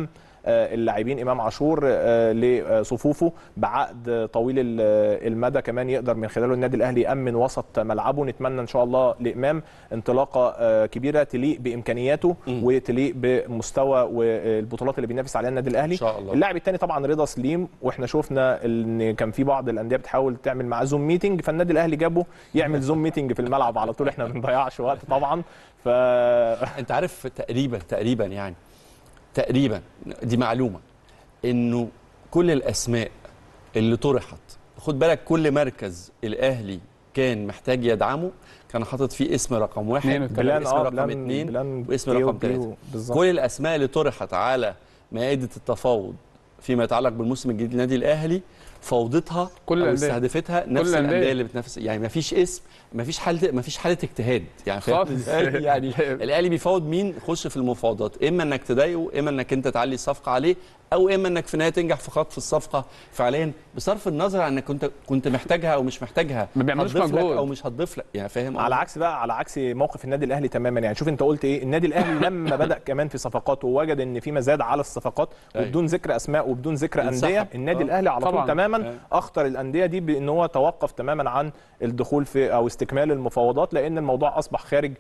[SPEAKER 2] آه، اللاعبين امام عاشور آه، لصفوفه بعقد طويل ال- المدى كمان يقدر من خلاله النادي الاهلي يامن وسط ملعبه نتمنى ان شاء الله لامام انطلاقه آه، كبيره تليق بامكانياته وتليق بمستوى والبطولات اللي بينافس عليها النادي الاهلي
[SPEAKER 1] إن شاء الله.
[SPEAKER 2] اللاعب الثاني طبعا رضا سليم واحنا شفنا ان كان في بعض الانديه بتحاول تعمل معاه زوم ميتنج فالنادي الاهلي جابه يعمل زوم ميتنج في الملعب على طول احنا ما بنضيعش وقت طبعا ف
[SPEAKER 1] انت عارف تقريبا تقريبا يعني تقريبا دي معلومه انه كل الاسماء اللي طرحت خد بالك كل مركز الاهلي كان محتاج يدعمه كان حاطط فيه اسم رقم واحد
[SPEAKER 3] اتنين وتلاتة.
[SPEAKER 1] بلان اسم
[SPEAKER 2] آه،
[SPEAKER 1] رقم
[SPEAKER 2] بلان-
[SPEAKER 1] اثنين
[SPEAKER 2] بلان
[SPEAKER 1] واسم
[SPEAKER 2] A
[SPEAKER 1] رقم
[SPEAKER 2] و B
[SPEAKER 1] ثلاثه
[SPEAKER 2] بالظبط.
[SPEAKER 1] كل الاسماء اللي طرحت على مائده التفاوض فيما يتعلق بالموسم الجديد للنادي الاهلي فوضتها
[SPEAKER 3] كل
[SPEAKER 1] او
[SPEAKER 3] الأندية.
[SPEAKER 1] استهدفتها نفس
[SPEAKER 3] الأندية.
[SPEAKER 1] الانديه اللي بتنافس يعني ما فيش اسم ما فيش حاله ما فيش حاله اجتهاد يعني فاهم
[SPEAKER 3] خالص.
[SPEAKER 1] إزاي؟ يعني الاهلي بيفاوض مين خش في المفاوضات اما انك تضايقه اما انك انت تعلي الصفقه عليه او اما انك في النهايه تنجح في خطف الصفقه فعليا بصرف النظر عن انك كنت كنت محتاجها او مش محتاجها
[SPEAKER 3] ما بيعملوش
[SPEAKER 1] هتضيف لك
[SPEAKER 3] مجهود.
[SPEAKER 1] او مش هتضيف لك يعني فاهم
[SPEAKER 2] على عكس بقى على عكس موقف النادي الاهلي تماما يعني شوف انت قلت ايه النادي الاهلي لما بدا كمان في صفقاته ووجد ان في مزاد على الصفقات
[SPEAKER 1] أيوة.
[SPEAKER 2] وبدون ذكر اسماء وبدون ذكر
[SPEAKER 1] انسحب.
[SPEAKER 2] انديه النادي
[SPEAKER 1] آه.
[SPEAKER 2] الاهلي على
[SPEAKER 3] طبعاً.
[SPEAKER 2] طول تماما
[SPEAKER 1] أيوة.
[SPEAKER 2] اخطر الانديه دي بان هو توقف تماما عن الدخول في او استكمال المفاوضات لان الموضوع اصبح خارج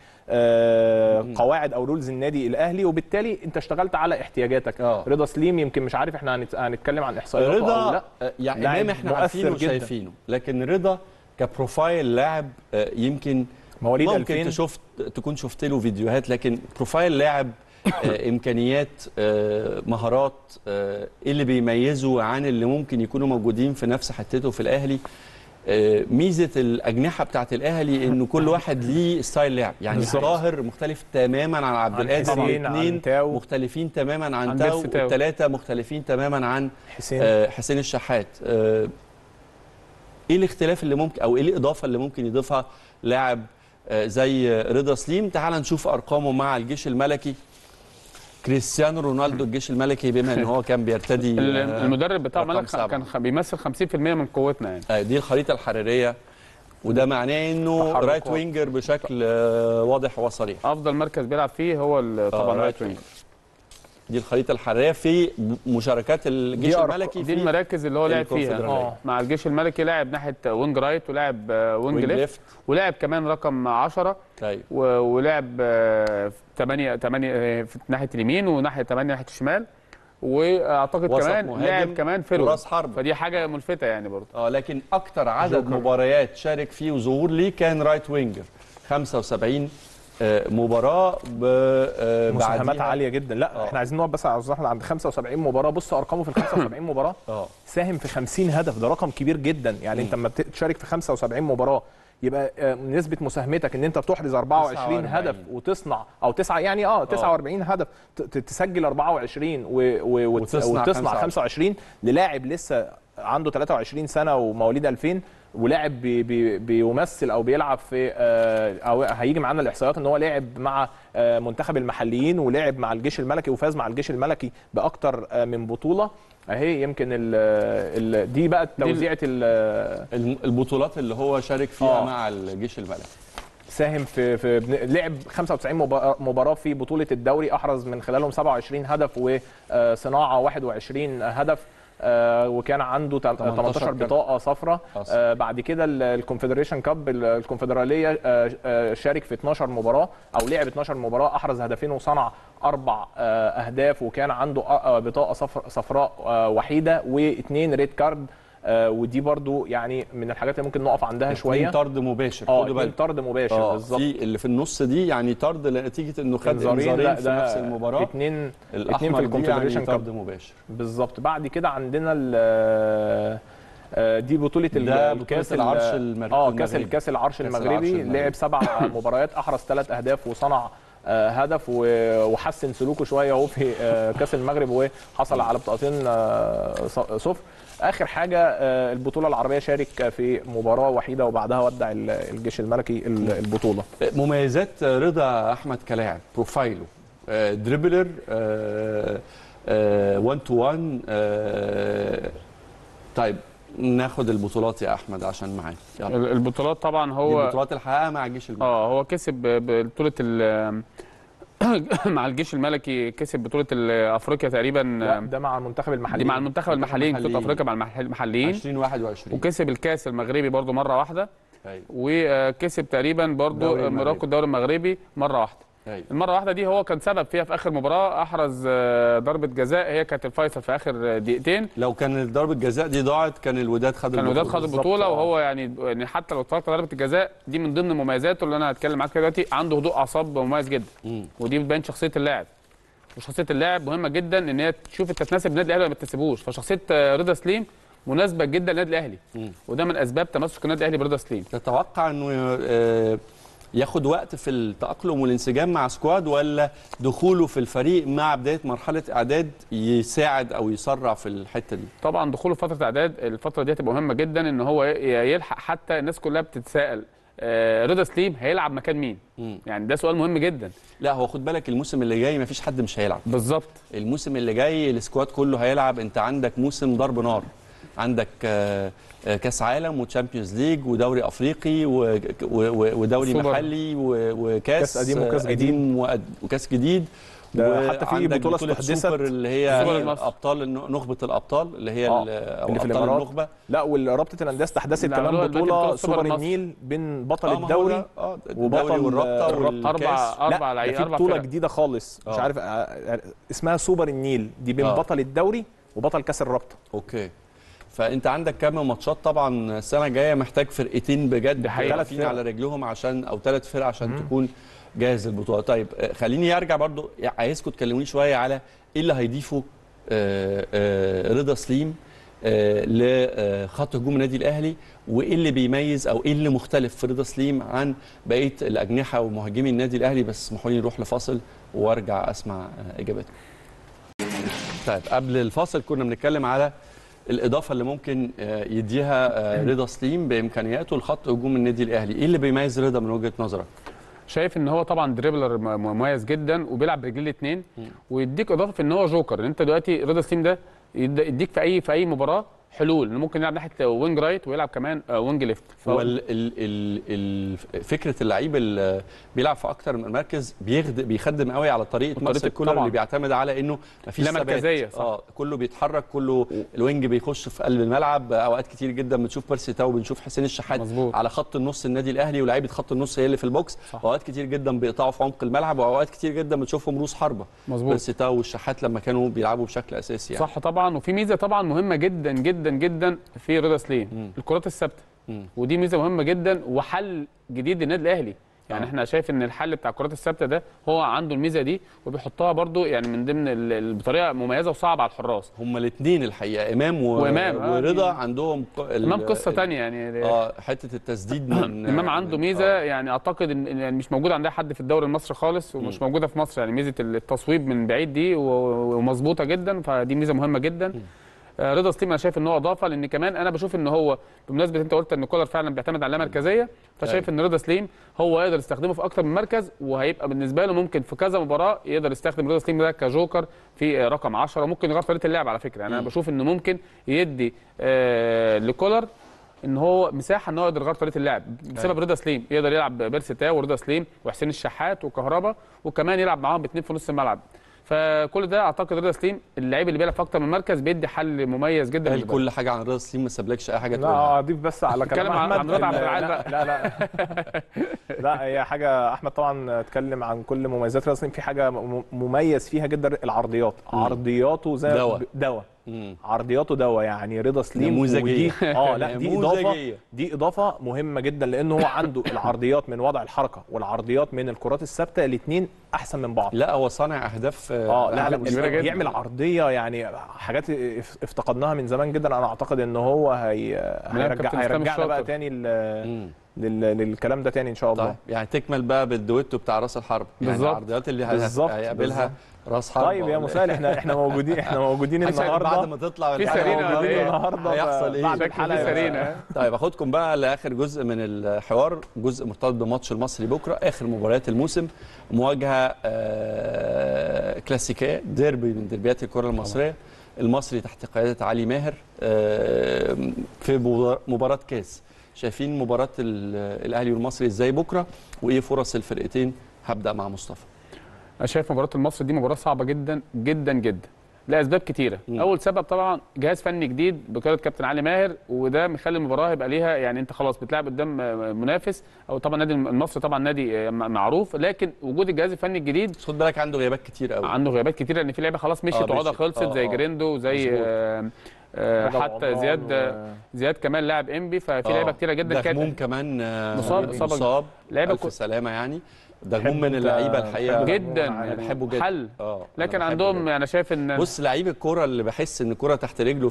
[SPEAKER 2] آه قواعد او رولز النادي الاهلي وبالتالي انت اشتغلت على احتياجاتك
[SPEAKER 1] آه.
[SPEAKER 2] رضا سليم يمكن مش عارف احنا هنت- هنتكلم عن احصائياته او
[SPEAKER 1] رضا
[SPEAKER 2] لا
[SPEAKER 1] آه، يعني
[SPEAKER 2] لاعب
[SPEAKER 1] امام احنا
[SPEAKER 2] مؤثر
[SPEAKER 1] عارفينه
[SPEAKER 2] جداً.
[SPEAKER 1] وشايفينه لكن رضا كبروفايل لاعب آه، يمكن
[SPEAKER 2] مواليد
[SPEAKER 1] ممكن
[SPEAKER 2] 2000
[SPEAKER 1] تشوف تكون شفت له فيديوهات لكن بروفايل لاعب آه، امكانيات آه، مهارات آه، ايه اللي بيميزه عن اللي ممكن يكونوا موجودين في نفس حتته في الاهلي آه، ميزه الاجنحه بتاعت الاهلي انه كل واحد ليه ستايل لعب يعني
[SPEAKER 2] بالظبط.
[SPEAKER 1] طاهر مختلف تماما عن عبد
[SPEAKER 2] عن
[SPEAKER 1] القادر
[SPEAKER 2] حسين، عن
[SPEAKER 1] الاثنين
[SPEAKER 2] تاو.
[SPEAKER 1] مختلفين تماما عن,
[SPEAKER 3] عن
[SPEAKER 1] تاو
[SPEAKER 3] بيرسي تاو.
[SPEAKER 1] والثلاثه مختلفين تماما عن
[SPEAKER 2] حسين
[SPEAKER 1] آه، حسين الشحات آه، ايه الاختلاف اللي ممكن او ايه الاضافه اللي ممكن يضيفها لاعب آه، زي رضا سليم تعال نشوف ارقامه مع الجيش الملكي كريستيانو رونالدو الجيش الملكي بما ان هو كان بيرتدي
[SPEAKER 3] ال-
[SPEAKER 1] آه،
[SPEAKER 3] المدرب بتاعه
[SPEAKER 1] رقم
[SPEAKER 3] ملك
[SPEAKER 1] سبعة.
[SPEAKER 3] كان خ- بيمثل 50% من قوتنا يعني
[SPEAKER 1] آه، دي الخريطه الحراريه وده معناه انه
[SPEAKER 2] تحركات.
[SPEAKER 1] رايت وينجر بشكل آه، واضح وصريح
[SPEAKER 3] افضل مركز بيلعب فيه هو ال- طبعا
[SPEAKER 1] آه،
[SPEAKER 3] رايت وينج
[SPEAKER 1] دي الخريطه الحراريه في مشاركات الجيش
[SPEAKER 2] دي أرق-
[SPEAKER 1] الملكي
[SPEAKER 3] دي
[SPEAKER 1] في
[SPEAKER 3] المراكز اللي هو لعب فيها
[SPEAKER 1] الكونفدرالية.
[SPEAKER 3] آه. مع الجيش الملكي لاعب ناحيه وينج رايت ولاعب آه، وينج
[SPEAKER 1] وينج
[SPEAKER 3] ليفت
[SPEAKER 1] ليفت
[SPEAKER 3] ولعب كمان رقم 10
[SPEAKER 1] ايوه
[SPEAKER 3] و- ولعب 8 8 في ناحيه اليمين وناحيه 8 ناحيه الشمال واعتقد
[SPEAKER 1] وسط
[SPEAKER 3] كمان
[SPEAKER 1] مهاجم
[SPEAKER 3] لعب كمان فيرود
[SPEAKER 1] وراس حرب
[SPEAKER 3] فدي حاجه ملفته يعني برضه
[SPEAKER 1] اه لكن اكتر عدد
[SPEAKER 3] جوكر.
[SPEAKER 1] مباريات شارك فيه وظهور ليه كان رايت وينجر 75 آه، مباراه ب آه،
[SPEAKER 2] مساهمات
[SPEAKER 1] بعديها-
[SPEAKER 2] عاليه جدا لا
[SPEAKER 1] آه.
[SPEAKER 2] احنا عايزين نقعد بس على الزحمه عند 75 مباراه بص ارقامه في ال 75 مباراه
[SPEAKER 1] اه
[SPEAKER 2] ساهم في 50 هدف ده رقم كبير جدا يعني انت لما بتشارك في 75 مباراه يبقى آه، نسبه مساهمتك ان انت بتحرز 24
[SPEAKER 1] 49.
[SPEAKER 2] هدف وتصنع او تسعه يعني اه 49 هدف ت- ت- تسجل 24 و و وت-
[SPEAKER 1] وتصنع
[SPEAKER 2] وتصنع
[SPEAKER 1] 25.
[SPEAKER 2] 25 للاعب لسه عنده 23 سنه ومواليد 2000 ولاعب بي بي بيمثل او بيلعب في آه، او هيجي معانا الاحصائيات ان هو لعب مع آه، منتخب المحليين ولعب مع الجيش الملكي وفاز مع الجيش الملكي باكتر آه، من بطوله اهي يمكن ال ال دي بقى توزيعه ال-
[SPEAKER 1] الم- البطولات اللي هو شارك فيها
[SPEAKER 2] آه.
[SPEAKER 1] مع الجيش الملكي
[SPEAKER 2] ساهم في في بن- لعب 95 مبا- مباراه في بطوله الدوري احرز من خلالهم 27 هدف وصناعه 21 هدف آه، وكان عنده تم-
[SPEAKER 1] 18
[SPEAKER 2] 18
[SPEAKER 1] كارت.
[SPEAKER 2] بطاقه صفراء
[SPEAKER 1] أصلاً.
[SPEAKER 2] آه، بعد كده ال- الكونفدريشن كاب ال- الكونفدراليه آه، آه، شارك في 12 مباراه او لعب 12 مباراه احرز هدفين وصنع اربع آه، اهداف وكان عنده آه، بطاقه صفر- صفراء آه، وحيده واثنين ريد كارد آه، ودي برضو يعني من الحاجات اللي ممكن نقف عندها شويه
[SPEAKER 1] اتنين طرد مباشر
[SPEAKER 2] اه
[SPEAKER 1] خدوا
[SPEAKER 2] اتنين
[SPEAKER 1] بالك
[SPEAKER 2] طرد مباشر
[SPEAKER 1] اه
[SPEAKER 2] بالظبط
[SPEAKER 1] في اللي في النص دي يعني طرد نتيجه انه خد
[SPEAKER 2] انذارين
[SPEAKER 1] انذارين
[SPEAKER 2] لا
[SPEAKER 1] في
[SPEAKER 2] ده
[SPEAKER 1] نفس المباراه
[SPEAKER 2] اتنين اتنين
[SPEAKER 1] الاحمر
[SPEAKER 2] في
[SPEAKER 1] دي يعني
[SPEAKER 2] الكونفدريشن
[SPEAKER 1] طرد
[SPEAKER 2] كاب
[SPEAKER 1] مباشر
[SPEAKER 2] بالظبط بعد كده عندنا ال آه، دي بطولة ال-
[SPEAKER 1] ده
[SPEAKER 2] الكاس
[SPEAKER 1] بطولة العرش
[SPEAKER 2] ال-
[SPEAKER 1] المر-
[SPEAKER 2] اه كاس
[SPEAKER 1] المغربي.
[SPEAKER 2] الكاس العرش
[SPEAKER 1] كأس العرش
[SPEAKER 2] المغربي
[SPEAKER 1] المغربي.
[SPEAKER 2] لعب سبع مباريات احرز ثلاث اهداف وصنع آه، هدف و- وحسن سلوكه شويه اهو في آه، كاس المغرب وحصل على بطاقتين آه، ص- صفر اخر حاجه آه، البطوله العربيه شارك في مباراه وحيده وبعدها ودع ال- الجيش الملكي ال- البطوله
[SPEAKER 1] مميزات رضا احمد كلاعب بروفايله آه، دريبلر 1 تو 1 طيب ناخد البطولات يا احمد عشان معانا يلا
[SPEAKER 3] ال- البطولات طبعا
[SPEAKER 1] دي
[SPEAKER 3] هو
[SPEAKER 1] البطولات اللي حققها مع الجيش الملكي
[SPEAKER 3] اه هو كسب ب- ببطوله ال- مع الجيش الملكي كسب بطوله ال- افريقيا تقريبا
[SPEAKER 2] لا، ده مع المنتخب المحلي
[SPEAKER 3] دي مع المنتخب المحليين بطوله
[SPEAKER 1] المحليين.
[SPEAKER 3] افريقيا مع المح- المحليين
[SPEAKER 1] 2021
[SPEAKER 3] وكسب الكاس المغربي برضو مره واحده
[SPEAKER 1] ايوه
[SPEAKER 3] وكسب تقريبا برضو
[SPEAKER 1] دوري المغربي.
[SPEAKER 3] موراكو الدوري المغربي مره واحده
[SPEAKER 1] ايوه
[SPEAKER 3] المره واحده دي هو كان سبب فيها في اخر مباراه احرز آه، ضربه جزاء هي كانت الفيصل في اخر آه، دقيقتين
[SPEAKER 1] لو كان ضربه الجزاء دي ضاعت كان الوداد خد
[SPEAKER 3] كان الوداد خد
[SPEAKER 1] بالظبط.
[SPEAKER 3] البطوله
[SPEAKER 1] آه.
[SPEAKER 3] وهو يعني يعني حتى لو اتفرجت على ضربه الجزاء دي من ضمن مميزاته اللي انا هتكلم معاك فيها دلوقتي عنده هدوء اعصاب مميز جدا
[SPEAKER 1] مم.
[SPEAKER 3] ودي بتبين شخصيه اللاعب وشخصيه اللاعب مهمه جدا ان هي تشوف انت تناسب النادي الاهلي ولا ما تناسبوش فشخصيه آه، رضا سليم مناسبه جدا للنادي الاهلي
[SPEAKER 1] مم.
[SPEAKER 3] وده من اسباب تمسك النادي الاهلي برضا سليم
[SPEAKER 1] تتوقع انه آه، ياخد وقت في التأقلم والانسجام مع سكواد ولا دخوله في الفريق مع بداية مرحلة إعداد يساعد أو يسرع في الحتة دي؟
[SPEAKER 3] طبعا دخوله في فتره اعداد الفتره دي هتبقى مهمه جدا ان هو ي- يلحق حتى الناس كلها بتتساءل آه، رضا سليم هيلعب مكان مين
[SPEAKER 1] مم.
[SPEAKER 3] يعني ده سؤال مهم جدا
[SPEAKER 1] لا هو خد بالك الموسم اللي جاي مفيش حد مش هيلعب
[SPEAKER 3] بالظبط
[SPEAKER 1] الموسم اللي جاي السكواد كله هيلعب انت عندك موسم ضرب نار عندك آه، آه، كاس عالم وتشامبيونز ليج ودوري افريقي و- و- و- ودوري
[SPEAKER 3] سوبر.
[SPEAKER 1] محلي و- وكاس
[SPEAKER 2] كاس قديم وكاس
[SPEAKER 1] آه، قديم وقد- وكاس جديد
[SPEAKER 2] ده حتى في
[SPEAKER 1] وعندك
[SPEAKER 2] بطولة
[SPEAKER 1] بطولة
[SPEAKER 2] استحدثت.
[SPEAKER 1] سوبر اللي هي
[SPEAKER 3] سوبر المصري.
[SPEAKER 1] ابطال الن- نخبه الابطال اللي هي
[SPEAKER 2] آه،
[SPEAKER 1] ال- او
[SPEAKER 2] اللي في
[SPEAKER 1] ابطال
[SPEAKER 2] الإمارات.
[SPEAKER 1] النخبه
[SPEAKER 2] لا ورابطه الانديه استحدثت
[SPEAKER 3] اللي
[SPEAKER 2] كمان
[SPEAKER 3] عملوها دلوقتي
[SPEAKER 2] بطوله
[SPEAKER 3] بطولة سوبر
[SPEAKER 2] سوبر
[SPEAKER 3] المصري.
[SPEAKER 2] النيل بين بطل
[SPEAKER 1] آه، ما هو
[SPEAKER 2] الدوري
[SPEAKER 1] ده، آه، الدوري
[SPEAKER 2] وبطل
[SPEAKER 1] والرابطه
[SPEAKER 2] الرابطة.
[SPEAKER 1] والكاس
[SPEAKER 3] اربع اربع
[SPEAKER 2] لا ده
[SPEAKER 3] لعيبه
[SPEAKER 2] في
[SPEAKER 3] اربع
[SPEAKER 2] بطوله
[SPEAKER 3] فرق
[SPEAKER 2] جديده خالص مش
[SPEAKER 1] آه.
[SPEAKER 2] عارف آه، آه، اسمها سوبر النيل دي بين
[SPEAKER 1] آه.
[SPEAKER 2] بطل الدوري وبطل كاس الرابطه
[SPEAKER 1] اوكي فانت عندك كام ماتشات طبعا السنه الجايه محتاج فرقتين بجد
[SPEAKER 3] دي حقيقة.
[SPEAKER 1] واقفين
[SPEAKER 2] فرق.
[SPEAKER 1] على رجلهم عشان او ثلاث فرق عشان تكون جاهز للبطوله طيب آه، خليني ارجع برضو عايزكم تكلموني شويه على ايه اللي هيضيفه آه، آه، رضا سليم آه، لخط هجوم النادي الاهلي وايه اللي بيميز او ايه اللي مختلف في رضا سليم عن بقيه الاجنحه ومهاجمي النادي الاهلي بس اسمحوا لي نروح لفاصل وارجع اسمع آه، اجاباتكم طيب قبل الفاصل كنا بنتكلم على الاضافه اللي ممكن آه، يديها آه، رضا سليم بامكانياته لخط هجوم النادي الاهلي ايه اللي بيميز رضا من وجهه نظرك
[SPEAKER 3] شايف ان هو طبعا دريبلر م- مميز جدا وبيلعب برجليه الاثنين ويديك اضافه في ان هو جوكر ان انت دلوقتي رضا سليم ده يد- يديك في اي في اي مباراه حلول انه ممكن يلعب ناحيه وينج رايت ويلعب كمان آه، وينج ليفت
[SPEAKER 1] هو ال ال ال ال فكره اللعيب اللي بيلعب في اكتر من مركز بيخد بيخدم قوي على طريقه
[SPEAKER 3] وطريقة
[SPEAKER 1] مارسيل كولر
[SPEAKER 3] طبعاً.
[SPEAKER 1] اللي بيعتمد على انه مفيش
[SPEAKER 3] لا
[SPEAKER 1] ثبات.
[SPEAKER 3] مركزية، صح.
[SPEAKER 1] اه كله بيتحرك كله الوينج بيخش في قلب الملعب اوقات كتير جدا بنشوف بيرسي تاو بنشوف حسين الشحات
[SPEAKER 3] مظبوط.
[SPEAKER 1] على خط النص النادي الاهلي ولاعيبه خط النص هي اللي في البوكس
[SPEAKER 3] صح.
[SPEAKER 1] واوقات كتير جدا بيقطعوا في عمق الملعب واوقات كتير جدا بنشوفهم روس حربه
[SPEAKER 3] مظبوط
[SPEAKER 1] بيرسي تاو والشحات لما كانوا بيلعبوا بشكل اساسي يعني
[SPEAKER 3] صح طبعا وفي ميزه طبعا مهمه جدا جدا جدا في رضا سليم
[SPEAKER 1] مم.
[SPEAKER 3] الكرات الثابته
[SPEAKER 1] مم.
[SPEAKER 3] ودي ميزه مهمه جدا وحل جديد للنادي الاهلي يعني
[SPEAKER 1] آه.
[SPEAKER 3] احنا شايف ان الحل بتاع الكرات الثابته ده هو عنده الميزه دي وبيحطها برده يعني من ضمن ال- ال- بطريقه مميزه وصعبه على الحراس
[SPEAKER 1] هما الاثنين الحقيقه امام و...
[SPEAKER 3] وإمام، آه،
[SPEAKER 1] ورضا
[SPEAKER 3] دي-
[SPEAKER 1] عندهم ق- ال-
[SPEAKER 3] امام قصه
[SPEAKER 1] ال-
[SPEAKER 3] تانية يعني
[SPEAKER 1] اه حته التسديد من
[SPEAKER 3] امام عنده
[SPEAKER 1] من-
[SPEAKER 3] ميزه
[SPEAKER 1] آه.
[SPEAKER 3] يعني اعتقد ان إن يعني مش موجوده عند أي حد في الدوري المصري خالص ومش
[SPEAKER 1] مم.
[SPEAKER 3] موجوده في مصر يعني ميزه التصويب من بعيد دي و- ومظبوطه جدا فدي ميزه مهمه جدا آه، رضا سليم انا شايف ان هو اضافه لان كمان انا بشوف ان هو بمناسبه انت قلت ان كولر فعلا بيعتمد على مركزيه فشايف ان رضا سليم هو يقدر يستخدمه في اكتر من مركز وهيبقى بالنسبه له ممكن في كذا مباراه يقدر يستخدم رضا سليم ده كجوكر في آه، رقم 10 ممكن يغير طريقه اللعب على فكره يعني انا
[SPEAKER 1] مم.
[SPEAKER 3] بشوف انه ممكن يدي آه لكولر ان هو مساحه ان هو يقدر يغير طريقه اللعب بسبب رضا سليم يقدر يلعب بيرسي تاو ورضا سليم وحسين الشحات وكهربا وكمان يلعب معاهم باثنين في نص الملعب فكل ده اعتقد رضا سليم اللعيب اللي بيلعب في اكتر من مركز بيدي حل مميز جدا
[SPEAKER 1] قال
[SPEAKER 3] للبدن.
[SPEAKER 1] كل حاجه عن رضا سليم ما سابلكش اي حاجه
[SPEAKER 2] لا
[SPEAKER 1] تقولها
[SPEAKER 2] اضيف بس على كلام
[SPEAKER 3] اتكلم عن-
[SPEAKER 2] احمد
[SPEAKER 3] عن رضا عبد
[SPEAKER 2] لا
[SPEAKER 3] العال بقى.
[SPEAKER 2] لا لا لا هي حاجه احمد طبعا اتكلم عن كل مميزات راسلين في حاجه م- مميز فيها جدا العرضيات
[SPEAKER 1] مم.
[SPEAKER 2] عرضياته زي
[SPEAKER 1] دواء.
[SPEAKER 2] ب- دواء
[SPEAKER 1] مم.
[SPEAKER 2] عرضياته دواء يعني رضا سليم
[SPEAKER 1] نموذجية.
[SPEAKER 2] ودي- اه لا دي اضافه
[SPEAKER 1] نموذجية.
[SPEAKER 2] دي اضافه مهمه جدا لان هو عنده العرضيات من وضع الحركه والعرضيات من الكرات الثابته الاثنين احسن من بعض
[SPEAKER 1] لا هو صانع اهداف
[SPEAKER 2] اه
[SPEAKER 1] على
[SPEAKER 2] لا
[SPEAKER 1] أعلى
[SPEAKER 2] لا
[SPEAKER 1] مستوى.
[SPEAKER 3] كبيرة جدا.
[SPEAKER 2] بيعمل عرضيه يعني حاجات اف- افتقدناها من زمان جدا انا اعتقد ان هو هي هيرجع
[SPEAKER 3] كابتن اسلام
[SPEAKER 2] هيرجعنا بقى
[SPEAKER 3] الشاطر.
[SPEAKER 2] تاني ل-
[SPEAKER 1] مم.
[SPEAKER 2] لل- للكلام ده تاني ان شاء الله
[SPEAKER 1] طيب يعني تكمل بقى بالدويتو بتاع راس الحرب يعني
[SPEAKER 3] بالظبط.
[SPEAKER 1] العرضيات اللي هي-
[SPEAKER 2] بالظبط،
[SPEAKER 1] هيقابلها راس حرب
[SPEAKER 2] طيب يا مسال احنا احنا موجودين احنا موجودين
[SPEAKER 1] بعد
[SPEAKER 2] النهارده
[SPEAKER 1] ما تطلع
[SPEAKER 3] في
[SPEAKER 1] الحلقة
[SPEAKER 3] سرينا ولا
[SPEAKER 1] موجودين
[SPEAKER 3] إيه؟
[SPEAKER 2] النهارده
[SPEAKER 1] هيحصل ايه
[SPEAKER 2] بعد
[SPEAKER 3] شكل
[SPEAKER 2] الحلقه
[SPEAKER 3] في
[SPEAKER 2] يا
[SPEAKER 3] سرينا
[SPEAKER 1] طيب اخدكم بقى لاخر جزء من الحوار جزء مرتبط بماتش المصري بكره اخر مباريات الموسم مواجهه آه، كلاسيكيه ديربي من ديربيات الكره المصريه المصري تحت قياده علي ماهر آه، في مبار- مباراه كاس شايفين مباراه ال- الاهلي والمصري ازاي بكره وايه فرص الفرقتين هبدا مع مصطفى
[SPEAKER 3] انا شايف مباراه المصري دي مباراه صعبه جدا جدا جدا لاسباب كتيره
[SPEAKER 1] مم.
[SPEAKER 3] اول سبب طبعا جهاز فني جديد بقياده كابتن علي ماهر وده مخلي المباراه يبقى ليها يعني انت خلاص بتلعب قدام منافس او طبعا نادي المصري طبعا نادي معروف لكن وجود الجهاز الفني الجديد
[SPEAKER 1] بس خد بالك عنده غيابات كتير قوي
[SPEAKER 3] عنده غيابات كتير لان في لعيبه خلاص مشيت
[SPEAKER 1] آه،
[SPEAKER 3] وعقدها
[SPEAKER 1] مشيت.
[SPEAKER 3] خلصت
[SPEAKER 1] آه،
[SPEAKER 3] زي
[SPEAKER 1] آه.
[SPEAKER 3] جريندو زي
[SPEAKER 1] مظبوط.
[SPEAKER 3] آه، آه،
[SPEAKER 2] رجب
[SPEAKER 3] حتى
[SPEAKER 2] عمران
[SPEAKER 3] زياد
[SPEAKER 2] و-
[SPEAKER 3] زياد كمال لاعب انبي ففي
[SPEAKER 1] آه.
[SPEAKER 3] لعيبه كتيره جدا
[SPEAKER 1] دغموم
[SPEAKER 3] كانت
[SPEAKER 1] كمان آه،
[SPEAKER 3] مصاب- إصابة
[SPEAKER 1] مصاب
[SPEAKER 3] لعيبة
[SPEAKER 1] الف
[SPEAKER 3] كو-
[SPEAKER 1] سلامه يعني دغموم
[SPEAKER 2] بحبه
[SPEAKER 1] من
[SPEAKER 2] أنت-
[SPEAKER 1] اللعيبه الحقيقه
[SPEAKER 2] بحبه
[SPEAKER 3] جدا
[SPEAKER 2] أنا
[SPEAKER 1] انا بحبه جدا
[SPEAKER 3] حل
[SPEAKER 1] اه
[SPEAKER 3] لكن
[SPEAKER 1] أنا بحبه
[SPEAKER 3] عندهم
[SPEAKER 1] جداً.
[SPEAKER 3] انا شايف ان
[SPEAKER 1] بص لعيب الكوره اللي بحس ان الكوره تحت رجله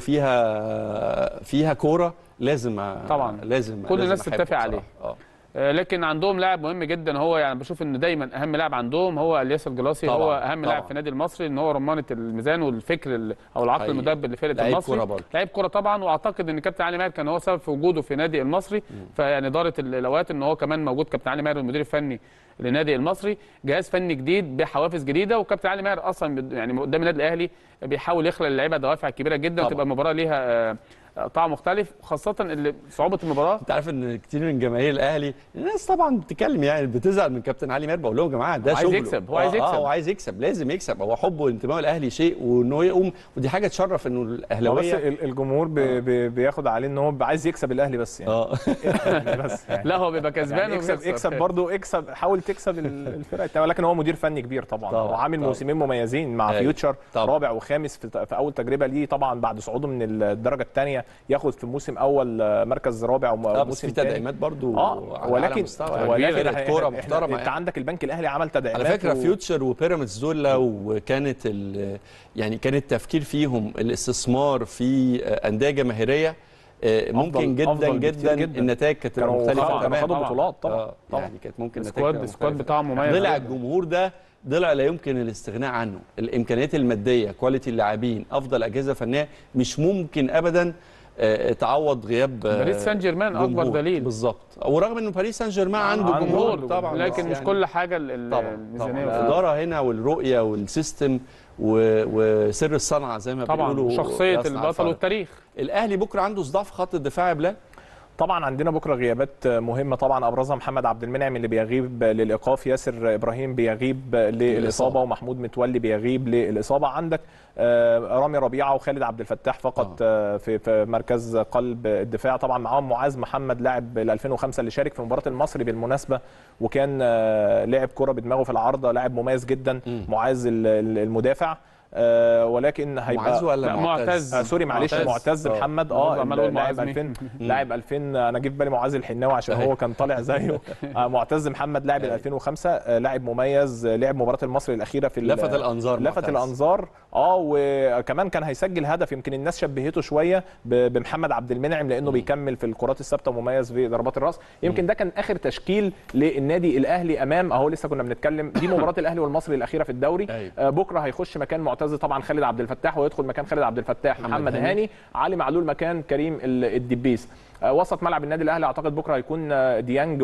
[SPEAKER 1] فيها فيها كوره لازم أ-
[SPEAKER 3] طبعا.
[SPEAKER 1] لازم
[SPEAKER 3] كل
[SPEAKER 1] لازم
[SPEAKER 3] الناس
[SPEAKER 1] أحبه
[SPEAKER 3] تتفق
[SPEAKER 1] بصراحة.
[SPEAKER 3] عليه.
[SPEAKER 1] اه
[SPEAKER 3] آه، لكن عندهم لاعب مهم جدا هو يعني بشوف ان دايما اهم لاعب عندهم هو الياس الجلاصي
[SPEAKER 1] طبعاً،
[SPEAKER 3] هو اهم لاعب
[SPEAKER 1] طبعاً.
[SPEAKER 3] في النادي المصري ان هو رمانه الميزان والفكر ال- او العقل
[SPEAKER 1] حقيقي.
[SPEAKER 3] المدبر لفرقه
[SPEAKER 1] لعيب
[SPEAKER 3] المصري
[SPEAKER 1] كورة برضه.
[SPEAKER 3] لعيب كوره طبعا واعتقد ان كابتن علي ماهر كان هو سبب في وجوده في نادي المصري فيعني دارت ال- الاوقات ان هو كمان موجود كابتن علي ماهر المدير الفني لنادي المصري جهاز فني جديد بحوافز جديده وكابتن علي ماهر اصلا بد- يعني قدام النادي الاهلي بيحاول يخلق للعيبه دوافع كبيره جدا
[SPEAKER 1] طبعاً.
[SPEAKER 3] وتبقى المباراه ليها آه، طعم مختلف خاصه اللي صعوبه المباراه
[SPEAKER 1] انت عارف ان كتير من جماهير الاهلي الناس طبعا بتتكلم يعني بتزعل من كابتن علي ماهر بقول لهم يا جماعه ده
[SPEAKER 3] هو عايز
[SPEAKER 1] شغله
[SPEAKER 3] يكسب، هو عايز
[SPEAKER 1] آه،
[SPEAKER 3] يكسب.
[SPEAKER 1] اه هو عايز يكسب لازم يكسب هو حبه وانتمائه الاهلي شيء وان هو يقوم ودي حاجه تشرف انه
[SPEAKER 2] هو بس
[SPEAKER 1] الاهلاويه
[SPEAKER 2] ال- الجمهور بي بي بياخد عليه ان هو عايز يكسب الاهلي بس يعني
[SPEAKER 1] اه
[SPEAKER 2] يعني بس يعني
[SPEAKER 3] لا هو بيبقى كسبان
[SPEAKER 2] يعني اكسب
[SPEAKER 3] وبيخسر.
[SPEAKER 2] اكسب برضه اكسب حاول تكسب ال- الفرقه التانية، ولكن هو مدير فني كبير طبعا,
[SPEAKER 1] طبعاً،
[SPEAKER 2] هو عامل
[SPEAKER 1] طبعاً.
[SPEAKER 2] موسمين مميزين مع
[SPEAKER 1] أيوة،
[SPEAKER 2] فيوتشر
[SPEAKER 1] طبعاً.
[SPEAKER 2] رابع وخامس في, في اول تجربه ليه طبعا بعد صعوده من الدرجه الثانيه ياخد في موسم اول آه، مركز رابع وم-
[SPEAKER 1] اه بس
[SPEAKER 2] وموسم
[SPEAKER 1] في
[SPEAKER 2] تاني.
[SPEAKER 1] تدعيمات برضو
[SPEAKER 2] اه
[SPEAKER 1] على
[SPEAKER 2] ولكن
[SPEAKER 1] أعلى مستوى يعني.
[SPEAKER 2] ولكن
[SPEAKER 1] فرقة
[SPEAKER 2] إحنا-
[SPEAKER 1] كوره
[SPEAKER 2] إحنا-
[SPEAKER 1] محترمه
[SPEAKER 2] انت
[SPEAKER 1] يعني.
[SPEAKER 2] عندك البنك الاهلي عمل تدعيمات
[SPEAKER 1] على فكره
[SPEAKER 2] و-
[SPEAKER 1] فيوتشر وبيراميدز دول لو كانت ال- يعني كان التفكير فيهم الاستثمار في انديه جماهيريه آه، ممكن جدا
[SPEAKER 2] أفضل بكتير
[SPEAKER 1] جدا,
[SPEAKER 2] جداً.
[SPEAKER 1] النتائج كانت تبقى
[SPEAKER 2] كانوا
[SPEAKER 1] مختلفه
[SPEAKER 2] خدوا- كانوا
[SPEAKER 1] تماما
[SPEAKER 2] خدوا بطولات طبعا
[SPEAKER 1] آه،
[SPEAKER 2] طبعا
[SPEAKER 1] يعني كانت ممكن النتائج
[SPEAKER 3] سكواد
[SPEAKER 1] تبقى
[SPEAKER 3] سكواد
[SPEAKER 1] مختلفة.
[SPEAKER 3] بتاعه مميز
[SPEAKER 1] ضلع
[SPEAKER 3] جداً.
[SPEAKER 1] الجمهور ده ضلع لا يمكن الاستغناء عنه الامكانيات الماديه كواليتي اللاعبين افضل اجهزه فنيه مش ممكن ابدا آه، تعوض غياب آه،
[SPEAKER 3] باريس سان جيرمان اكبر
[SPEAKER 1] جمهور.
[SPEAKER 3] دليل
[SPEAKER 1] بالظبط ورغم ان باريس سان جيرمان عنده
[SPEAKER 2] عنده
[SPEAKER 1] جمهور
[SPEAKER 2] عنده
[SPEAKER 1] طبعا
[SPEAKER 3] لكن
[SPEAKER 1] بس
[SPEAKER 3] مش
[SPEAKER 1] يعني
[SPEAKER 3] كل حاجه ال- ال-
[SPEAKER 1] طبعا طبعا
[SPEAKER 3] الميزانيه
[SPEAKER 2] لا.
[SPEAKER 1] الاداره هنا والرؤيه والسيستم و- وسر الصنعه زي ما
[SPEAKER 3] طبعا
[SPEAKER 1] بيقولوا
[SPEAKER 3] شخصيه
[SPEAKER 1] يصنع
[SPEAKER 3] البطل
[SPEAKER 1] الفرق.
[SPEAKER 3] والتاريخ
[SPEAKER 1] الاهلي بكره عنده صداع في خط الدفاع يا بلال
[SPEAKER 2] طبعا عندنا بكره غيابات مهمه طبعا ابرزها محمد عبد المنعم اللي بيغيب للايقاف ياسر ابراهيم بيغيب للاصابه ومحمود متولي بيغيب للاصابه عندك آه، رامي ربيعه وخالد عبد الفتاح فقط آه، في في مركز قلب الدفاع طبعا معاهم معاذ محمد لاعب ال 2005 اللي شارك في مباراه المصري بالمناسبه وكان آه، لاعب كره بدماغه في العارضه لاعب مميز جدا معاذ ال- ال- المدافع آه، ولكن
[SPEAKER 1] معاذ
[SPEAKER 2] هيبقى
[SPEAKER 1] ولا
[SPEAKER 3] لا،
[SPEAKER 1] معتز
[SPEAKER 3] معتز.
[SPEAKER 2] آه سوري معلش
[SPEAKER 3] معتز.
[SPEAKER 2] معتز
[SPEAKER 1] آه.
[SPEAKER 2] محمد
[SPEAKER 3] برضه
[SPEAKER 2] اه
[SPEAKER 3] عمال أقول
[SPEAKER 2] لاعب
[SPEAKER 3] معاذ
[SPEAKER 2] 2000
[SPEAKER 1] مين؟
[SPEAKER 2] لاعب 2000 انا جه في بالي معاذ الحناوي عشان هو كان طالع زيه آه معتز محمد لاعب ال 2005 آه لاعب مميز آه، لعب مباراه المصري الاخيره في ال-
[SPEAKER 1] لفت الانظار
[SPEAKER 2] لفت
[SPEAKER 1] معتز.
[SPEAKER 2] الانظار اه وكمان كان هيسجل هدف يمكن الناس شبهته شويه ب- بمحمد عبد المنعم لانه بيكمل في الكرات الثابته ومميز في ضربات الراس يمكن ده كان اخر تشكيل للنادي الاهلي امام اهو لسه كنا بنتكلم دي مباراه الاهلي والمصري الاخيره في الدوري
[SPEAKER 1] أيوة.
[SPEAKER 2] آه بكره هيخش مكان معتز طبعا خالد عبد الفتاح ويدخل مكان خالد عبد الفتاح
[SPEAKER 1] محمد
[SPEAKER 2] محمد
[SPEAKER 1] هاني.
[SPEAKER 2] هاني علي معلول مكان كريم ال- الدبيس آه، وسط ملعب النادي الاهلي اعتقد بكره هيكون آه، ديانج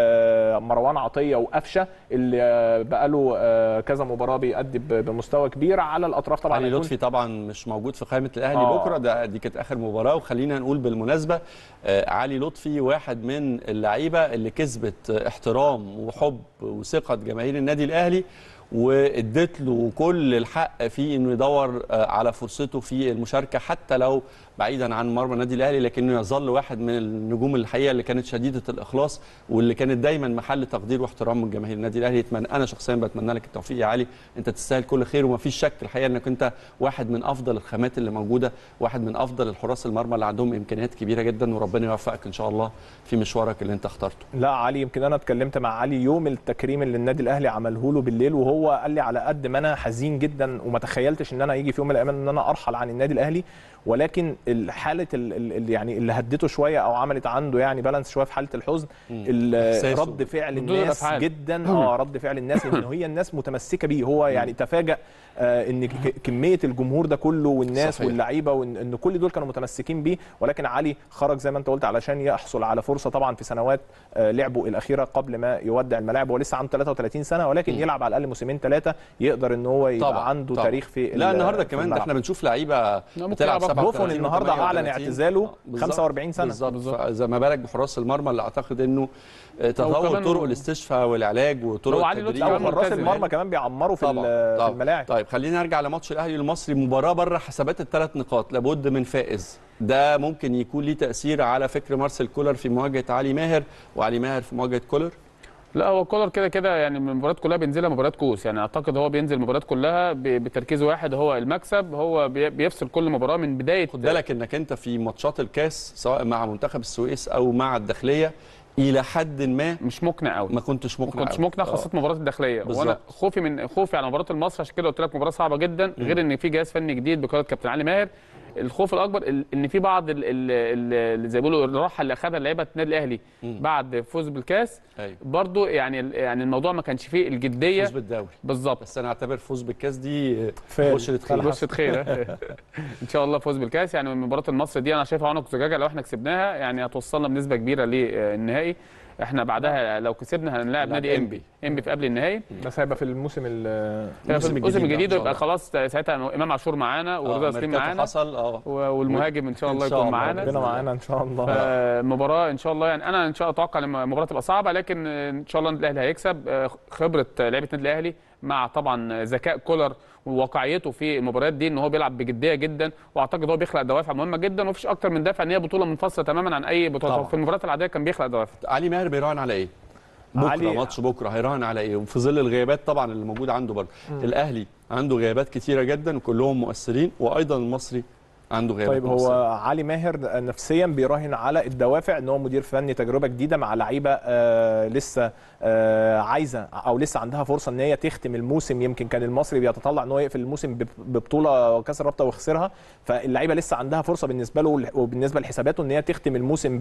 [SPEAKER 2] ومروان عطيه وقفشه اللي آه، بقاله آه، كذا مباراه بيأدي ب- بمستوى كبير على الاطراف طبعا
[SPEAKER 1] علي
[SPEAKER 2] هيكون
[SPEAKER 1] لطفي طبعا مش موجود في قائمه الاهلي
[SPEAKER 2] آه.
[SPEAKER 1] بكره ده دي كانت اخر مباراه وخلينا نقول بالمناسبه آه علي لطفي واحد من اللعيبه اللي كسبت آه، احترام وحب وثقه جماهير النادي الاهلي وادت له كل الحق في انه يدور آه، على فرصته في المشاركه حتى لو بعيدا عن مرمى النادي الاهلي لكنه يظل واحد من النجوم الحقيقه اللي كانت شديده الاخلاص واللي كانت دايما محل تقدير واحترام من جماهير النادي الاهلي يتمنى انا شخصيا بتمنى لك التوفيق يا علي انت تستاهل كل خير ومفيش شك الحقيقه انك انت واحد من افضل الخامات اللي موجوده واحد من افضل الحراس المرمى اللي عندهم امكانيات كبيره جدا وربنا يوفقك ان شاء الله في مشوارك اللي انت اخترته
[SPEAKER 2] لا علي يمكن انا اتكلمت مع علي يوم التكريم اللي النادي الاهلي عمله له بالليل وهو قال لي على قد ما انا حزين جدا وما تخيلتش ان انا يجي في يوم من الايام ان انا ارحل عن النادي الاهلي ولكن الحاله ال- ال- ال- يعني اللي هدته شويه او عملت عنده يعني بالانس شويه في حاله الحزن ال-
[SPEAKER 1] إحساسه.
[SPEAKER 2] رد فعل
[SPEAKER 3] ردود
[SPEAKER 2] الناس
[SPEAKER 3] الأفعال.
[SPEAKER 2] جدا اه رد فعل الناس ان هي الناس متمسكه بيه هو يعني تفاجأ آه ان ك- كميه الجمهور ده كله والناس
[SPEAKER 1] صحيح.
[SPEAKER 2] واللعيبه وان إن كل دول كانوا متمسكين بيه ولكن علي خرج زي ما انت قلت علشان يحصل على فرصه طبعا في سنوات آه، لعبه الاخيره قبل ما يودع الملاعب هو لسه عنده 33 سنه ولكن
[SPEAKER 1] مم.
[SPEAKER 2] يلعب على الاقل موسمين ثلاثه يقدر ان هو يبقى
[SPEAKER 1] طبعا
[SPEAKER 2] عنده
[SPEAKER 1] طبعا.
[SPEAKER 2] تاريخ في
[SPEAKER 1] لا
[SPEAKER 2] ال-
[SPEAKER 1] النهارده
[SPEAKER 2] في
[SPEAKER 1] كمان ده
[SPEAKER 2] الملعب.
[SPEAKER 1] احنا بنشوف لعيبه
[SPEAKER 3] ممكن
[SPEAKER 1] بتلعب
[SPEAKER 3] يلعب
[SPEAKER 1] 37
[SPEAKER 2] بوفون النهارده النهارده اعلن
[SPEAKER 1] 38.
[SPEAKER 2] اعتزاله
[SPEAKER 1] آه، بالظبط.
[SPEAKER 2] 45 سنه
[SPEAKER 1] بالظبط زي ما بالك بحراس المرمى اللي اعتقد انه آه، تطور
[SPEAKER 3] كمان
[SPEAKER 1] طرق
[SPEAKER 3] هو-
[SPEAKER 1] الاستشفاء والعلاج وطرق
[SPEAKER 3] هو علي لطفي
[SPEAKER 1] التدريب
[SPEAKER 3] كمان
[SPEAKER 2] لا وحراس
[SPEAKER 3] ملتزم
[SPEAKER 2] المرمى كمان بيعمروا في,
[SPEAKER 1] طبعا
[SPEAKER 2] ال- في
[SPEAKER 1] طبعا.
[SPEAKER 2] الملاعب
[SPEAKER 1] طيب خلينا نرجع لماتش الاهلي المصري مباراه بره حسابات الثلاث نقاط لابد من فائز ده ممكن يكون ليه تاثير على فكر مارسيل كولر في مواجهه علي ماهر وعلي ماهر في مواجهه كولر
[SPEAKER 3] لا هو كولر كده كده يعني من المباريات كلها بينزلها مباريات كوس يعني اعتقد هو بينزل المباريات كلها ب- بتركيز واحد هو المكسب هو بي- بيفصل كل مباراه من بدايه
[SPEAKER 1] خد بالك انك انت في ماتشات الكاس سواء مع منتخب السويس او مع الداخليه الى حد ما
[SPEAKER 3] مش مقنع قوي
[SPEAKER 1] ما كنتش
[SPEAKER 3] ما
[SPEAKER 1] مقنع
[SPEAKER 3] كنتش
[SPEAKER 1] أوي.
[SPEAKER 3] مقنع
[SPEAKER 1] آه.
[SPEAKER 3] خاصه المباراه الداخليه وانا
[SPEAKER 1] بالظبط.
[SPEAKER 3] خوفي من خوفي على مباراه المصري عشان كده قلت لك مباراه صعبه جدا غير ان في جهاز فني جديد بقياده كابتن علي ماهر الخوف الاكبر ال- ان في بعض ال- ال- ال- اللي زي ما بيقولوا الراحه اللي اخذها لعيبه النادي الاهلي بعد فوز بالكاس
[SPEAKER 1] ايوه
[SPEAKER 3] برضو يعني يعني الموضوع ما كانش فيه الجديه
[SPEAKER 1] فوز بالدوري
[SPEAKER 3] بالظبط
[SPEAKER 1] بس انا اعتبر فوز بالكاس دي
[SPEAKER 2] فارق.
[SPEAKER 1] بشرة خير
[SPEAKER 3] بشرة خير ان شاء الله فوز بالكاس يعني مباراه المصري دي انا شايفها عنق زجاجه لو احنا كسبناها يعني هتوصلنا بنسبه كبيره للنهائي احنا بعدها لو كسبنا هنلاعب
[SPEAKER 1] نلعب
[SPEAKER 3] نادي
[SPEAKER 1] إنبي.
[SPEAKER 3] انبي انبي في قبل النهائي
[SPEAKER 2] بس هيبقى في الموسم ال-
[SPEAKER 1] الموسم
[SPEAKER 3] في الموسم
[SPEAKER 1] الجديد
[SPEAKER 3] الجديد
[SPEAKER 1] إن شاء
[SPEAKER 3] يبقى
[SPEAKER 1] الله.
[SPEAKER 3] خلاص ساعتها امام عاشور معانا ورضا سليم
[SPEAKER 1] ميركاتو
[SPEAKER 3] معانا
[SPEAKER 1] حصل اه
[SPEAKER 3] و- والمهاجم ان شاء الله
[SPEAKER 1] إن شاء
[SPEAKER 3] يكون
[SPEAKER 1] الله.
[SPEAKER 3] معانا
[SPEAKER 2] ربنا معانا ان شاء الله
[SPEAKER 3] فمباراة ان شاء الله يعني انا ان شاء الله اتوقع ان المباراه تبقى صعبه لكن ان شاء الله النادي الاهلي هيكسب آه، خبره لعيبه النادي الاهلي مع طبعا ذكاء كولر وواقعيته في المباريات دي ان هو بيلعب بجديه جدا واعتقد هو بيخلق دوافع مهمه جدا ومفيش اكتر من دافع ان هي بطوله منفصله تماما عن اي بطوله
[SPEAKER 1] طبعا.
[SPEAKER 3] في المباريات العاديه كان بيخلق دوافع
[SPEAKER 1] علي ماهر بيراهن على ايه؟ بكره
[SPEAKER 2] علي-
[SPEAKER 1] ماتش بكره هيراهن على ايه؟ وفي ظل الغيابات طبعا اللي موجوده عنده برضه الاهلي عنده غيابات كتيره جدا وكلهم مؤثرين وايضا المصري عنده غيابات
[SPEAKER 2] طيب هو
[SPEAKER 1] مؤثرة.
[SPEAKER 2] علي ماهر نفسيا بيراهن على الدوافع ان هو مدير فني تجربه جديده مع لعيبه آه لسه آه عايزه او لسه عندها فرصه ان هي تختم الموسم يمكن كان المصري بيتطلع ان هو يقفل الموسم بب- ببطوله كاس الرابطه ويخسرها فاللعيبه لسه عندها فرصه بالنسبه له وبالنسبه لحساباته ان هي تختم الموسم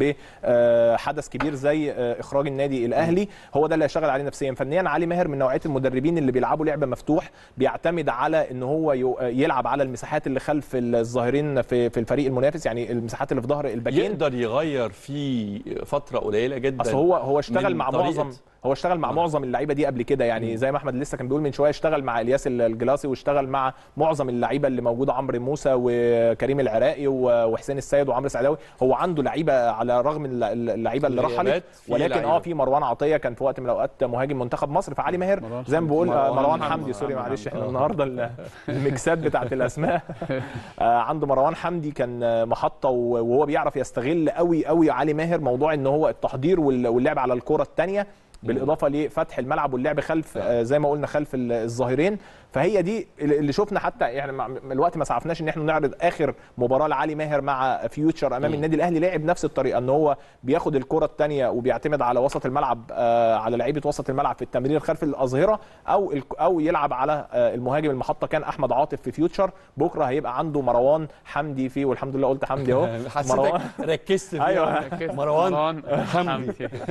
[SPEAKER 2] بحدث كبير زي آه اخراج النادي الاهلي هو ده اللي هيشتغل عليه نفسيا فنيا علي ماهر من نوعيه المدربين اللي بيلعبوا لعب مفتوح بيعتمد على ان هو يو- يلعب على المساحات اللي خلف الظاهرين في في الفريق المنافس يعني المساحات اللي في ظهر الباكين
[SPEAKER 1] يقدر يغير في فتره قليله جدا
[SPEAKER 2] اصل هو هو اشتغل
[SPEAKER 1] من
[SPEAKER 2] مع
[SPEAKER 1] طريقة-
[SPEAKER 2] معظم هو اشتغل مع معظم اللعيبه دي قبل كده يعني زي ما احمد لسه كان بيقول من شويه اشتغل مع الياس الجلاسي واشتغل مع معظم اللعيبه اللي موجوده عمرو موسى وكريم العراقي و- وحسين السيد وعمرو السعداوي هو عنده لعيبه على الرغم من الل- اللعيبه اللي
[SPEAKER 1] الغيابات
[SPEAKER 2] رحلت
[SPEAKER 1] في
[SPEAKER 2] ولكن
[SPEAKER 1] لعيبة.
[SPEAKER 2] اه في مروان عطيه كان في وقت من الاوقات مهاجم منتخب مصر فعلي ماهر
[SPEAKER 3] مروان
[SPEAKER 2] زي ما
[SPEAKER 3] حمدي.
[SPEAKER 2] بقول آه،
[SPEAKER 1] مروان
[SPEAKER 2] مروان
[SPEAKER 1] حمدي.
[SPEAKER 2] حمدي سوري
[SPEAKER 3] مروان
[SPEAKER 2] معلش
[SPEAKER 3] حمدي.
[SPEAKER 2] احنا
[SPEAKER 3] آه.
[SPEAKER 2] النهارده ال- الميكسات بتاعت الاسماء آه، عنده مروان حمدي كان آه، محطه و- وهو بيعرف يستغل قوي قوي علي ماهر موضوع ان هو التحضير وال- واللعب على الكره الثانيه بالاضافه لفتح الملعب واللعب خلف آه، زي ما قلنا خلف ال- الظاهرين فهي دي اللي شفنا حتى يعني مع- الوقت ما سعفناش ان احنا نعرض اخر مباراه لعلي ماهر مع فيوتشر امام النادي الاهلي لعب نفس الطريقه ان هو بياخد الكره الثانيه وبيعتمد على وسط الملعب آه، على لعيبه وسط الملعب في التمرير خلف الاظهره او الك- او يلعب على آه، المهاجم المحطه كان احمد عاطف في فيوتشر بكره هيبقى عنده مروان حمدي في والحمد لله قلت حمدي اهو
[SPEAKER 1] حسيتك ركزت فيها.
[SPEAKER 2] أيوة.
[SPEAKER 1] مروان حمدي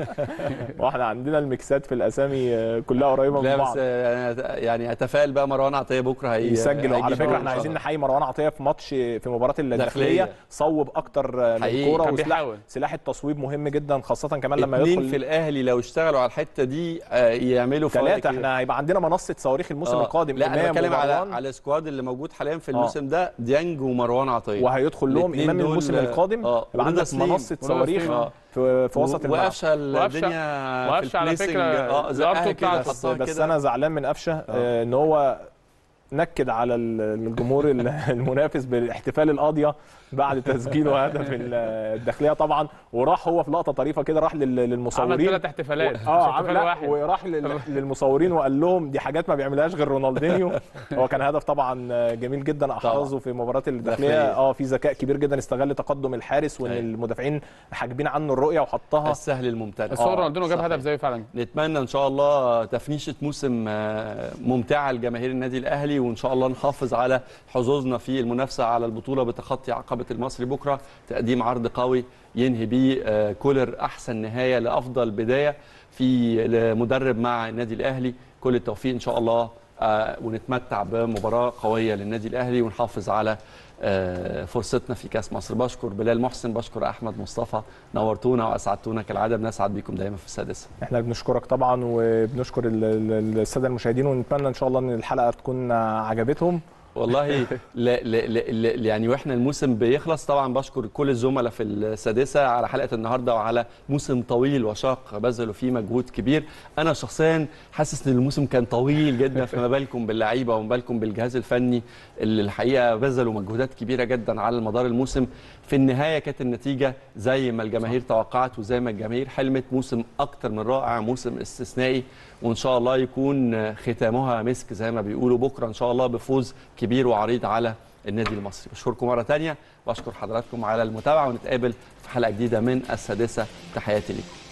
[SPEAKER 2] واحنا عندنا الميكسات في الاسامي آه، كلها قريبه من
[SPEAKER 1] لا
[SPEAKER 2] بعض
[SPEAKER 1] بس آه، أنا يعني اتفائل بقى مروان عطيه بكره هي
[SPEAKER 2] يسجل وعلى
[SPEAKER 1] هيجيب
[SPEAKER 2] فكره
[SPEAKER 1] جول
[SPEAKER 2] احنا
[SPEAKER 1] إن شاء
[SPEAKER 2] عايزين
[SPEAKER 1] الله.
[SPEAKER 2] نحيي مروان عطيه في ماتش في مباراه الداخليه
[SPEAKER 1] داخلية.
[SPEAKER 2] صوب اكتر آه،
[SPEAKER 1] حقيقي.
[SPEAKER 2] للكوره
[SPEAKER 3] كان
[SPEAKER 2] وسلاح
[SPEAKER 3] بيحاول.
[SPEAKER 2] سلاح التصويب مهم جدا خاصه كمان لما
[SPEAKER 1] اتنين
[SPEAKER 2] يدخل
[SPEAKER 1] في الاهلي لو اشتغلوا على الحته دي آه، يعملوا فوائد
[SPEAKER 2] ثلاثه
[SPEAKER 1] كبيرة.
[SPEAKER 2] احنا هيبقى عندنا منصه صواريخ الموسم
[SPEAKER 1] آه.
[SPEAKER 2] القادم
[SPEAKER 1] لا انا
[SPEAKER 2] إمام
[SPEAKER 1] بتكلم على
[SPEAKER 2] ومروان،
[SPEAKER 1] على السكواد اللي موجود حاليا في الموسم ده ديانج ومروان عطيه
[SPEAKER 2] وهيدخل لهم
[SPEAKER 1] الاتنين
[SPEAKER 2] امام
[SPEAKER 1] دول،
[SPEAKER 2] الموسم
[SPEAKER 1] آه،
[SPEAKER 2] القادم
[SPEAKER 1] آه.
[SPEAKER 2] يبقى
[SPEAKER 1] ورضا
[SPEAKER 2] عندك
[SPEAKER 1] سليم.
[SPEAKER 2] منصه
[SPEAKER 3] ورضا
[SPEAKER 2] صواريخ
[SPEAKER 3] سليم، آه.
[SPEAKER 2] في, في وسط الملعب
[SPEAKER 1] وقفشه
[SPEAKER 3] وقفشة-
[SPEAKER 1] الدنيا
[SPEAKER 3] وقفشة
[SPEAKER 1] في
[SPEAKER 3] على
[SPEAKER 1] البليسنج
[SPEAKER 3] فكرة
[SPEAKER 1] اه
[SPEAKER 3] الأرتو
[SPEAKER 1] زقها كده
[SPEAKER 3] بتاعته.
[SPEAKER 2] بس,
[SPEAKER 1] حطها
[SPEAKER 2] بس
[SPEAKER 1] كده.
[SPEAKER 2] انا زعلان من قفشه آه، ان هو نكد على ال- الجمهور ال- المنافس بالاحتفال القاضيه بعد تسجيله هدف ال- الداخليه طبعا وراح هو في لقطه طريفه كده راح لل-
[SPEAKER 3] عمل
[SPEAKER 2] للمصورين
[SPEAKER 3] ثلاث احتفالات مش
[SPEAKER 2] اه عمل
[SPEAKER 3] احتفال
[SPEAKER 2] لا
[SPEAKER 3] واحد
[SPEAKER 2] وراح لل- للمصورين وقال لهم دي حاجات ما بيعملهاش غير رونالدينيو هو كان هدف طبعا جميل جدا احرزه في مباراه الداخليه
[SPEAKER 1] داخلية.
[SPEAKER 2] اه في ذكاء كبير جدا استغل تقدم الحارس وان
[SPEAKER 1] أيوة.
[SPEAKER 2] المدافعين حاجبين عنه الرؤيه وحطها
[SPEAKER 1] السهل الممتنع
[SPEAKER 3] بس هو
[SPEAKER 1] آه،
[SPEAKER 3] رونالدينو جاب
[SPEAKER 1] صحيح.
[SPEAKER 3] هدف زيه فعلا
[SPEAKER 1] نتمنى ان شاء الله تفنيشه موسم آه، ممتعه لجماهير النادي الاهلي وان شاء الله نحافظ على حظوظنا في المنافسه على البطوله بتخطي عقبه المصري بكره تقديم عرض قوي ينهي بيه آه، كولر احسن نهايه لافضل بدايه في لمدرب مع النادي الاهلي كل التوفيق ان شاء الله آه، ونتمتع بمباراه قويه للنادي الاهلي ونحافظ على آه، فرصتنا في كاس مصر بشكر بلال محسن بشكر احمد مصطفى نورتونا واسعدتونا كالعاده بنسعد بيكم دايما في السادسه
[SPEAKER 2] احنا بنشكرك طبعا وبنشكر ال- ال- الساده المشاهدين ونتمنى ان شاء الله ان الحلقه تكون عجبتهم
[SPEAKER 1] والله لا لا لا لا يعني واحنا الموسم بيخلص طبعا بشكر كل الزملاء في السادسه على حلقه النهارده وعلى موسم طويل وشاق بذلوا فيه مجهود كبير انا شخصيا حاسس ان الموسم كان طويل جدا فما بالكم باللعيبه وما بالكم بالجهاز الفني اللي الحقيقه بذلوا مجهودات كبيره جدا على مدار الموسم في النهايه كانت النتيجه زي ما الجماهير توقعت وزي ما الجماهير حلمت موسم اكتر من رائع موسم استثنائي وان شاء الله يكون ختامها مسك زي ما بيقولوا بكره ان شاء الله بفوز كبير وعريض على النادي المصري بشكركم مره ثانيه واشكر حضراتكم على المتابعه ونتقابل في حلقه جديده من السادسه تحياتي لكم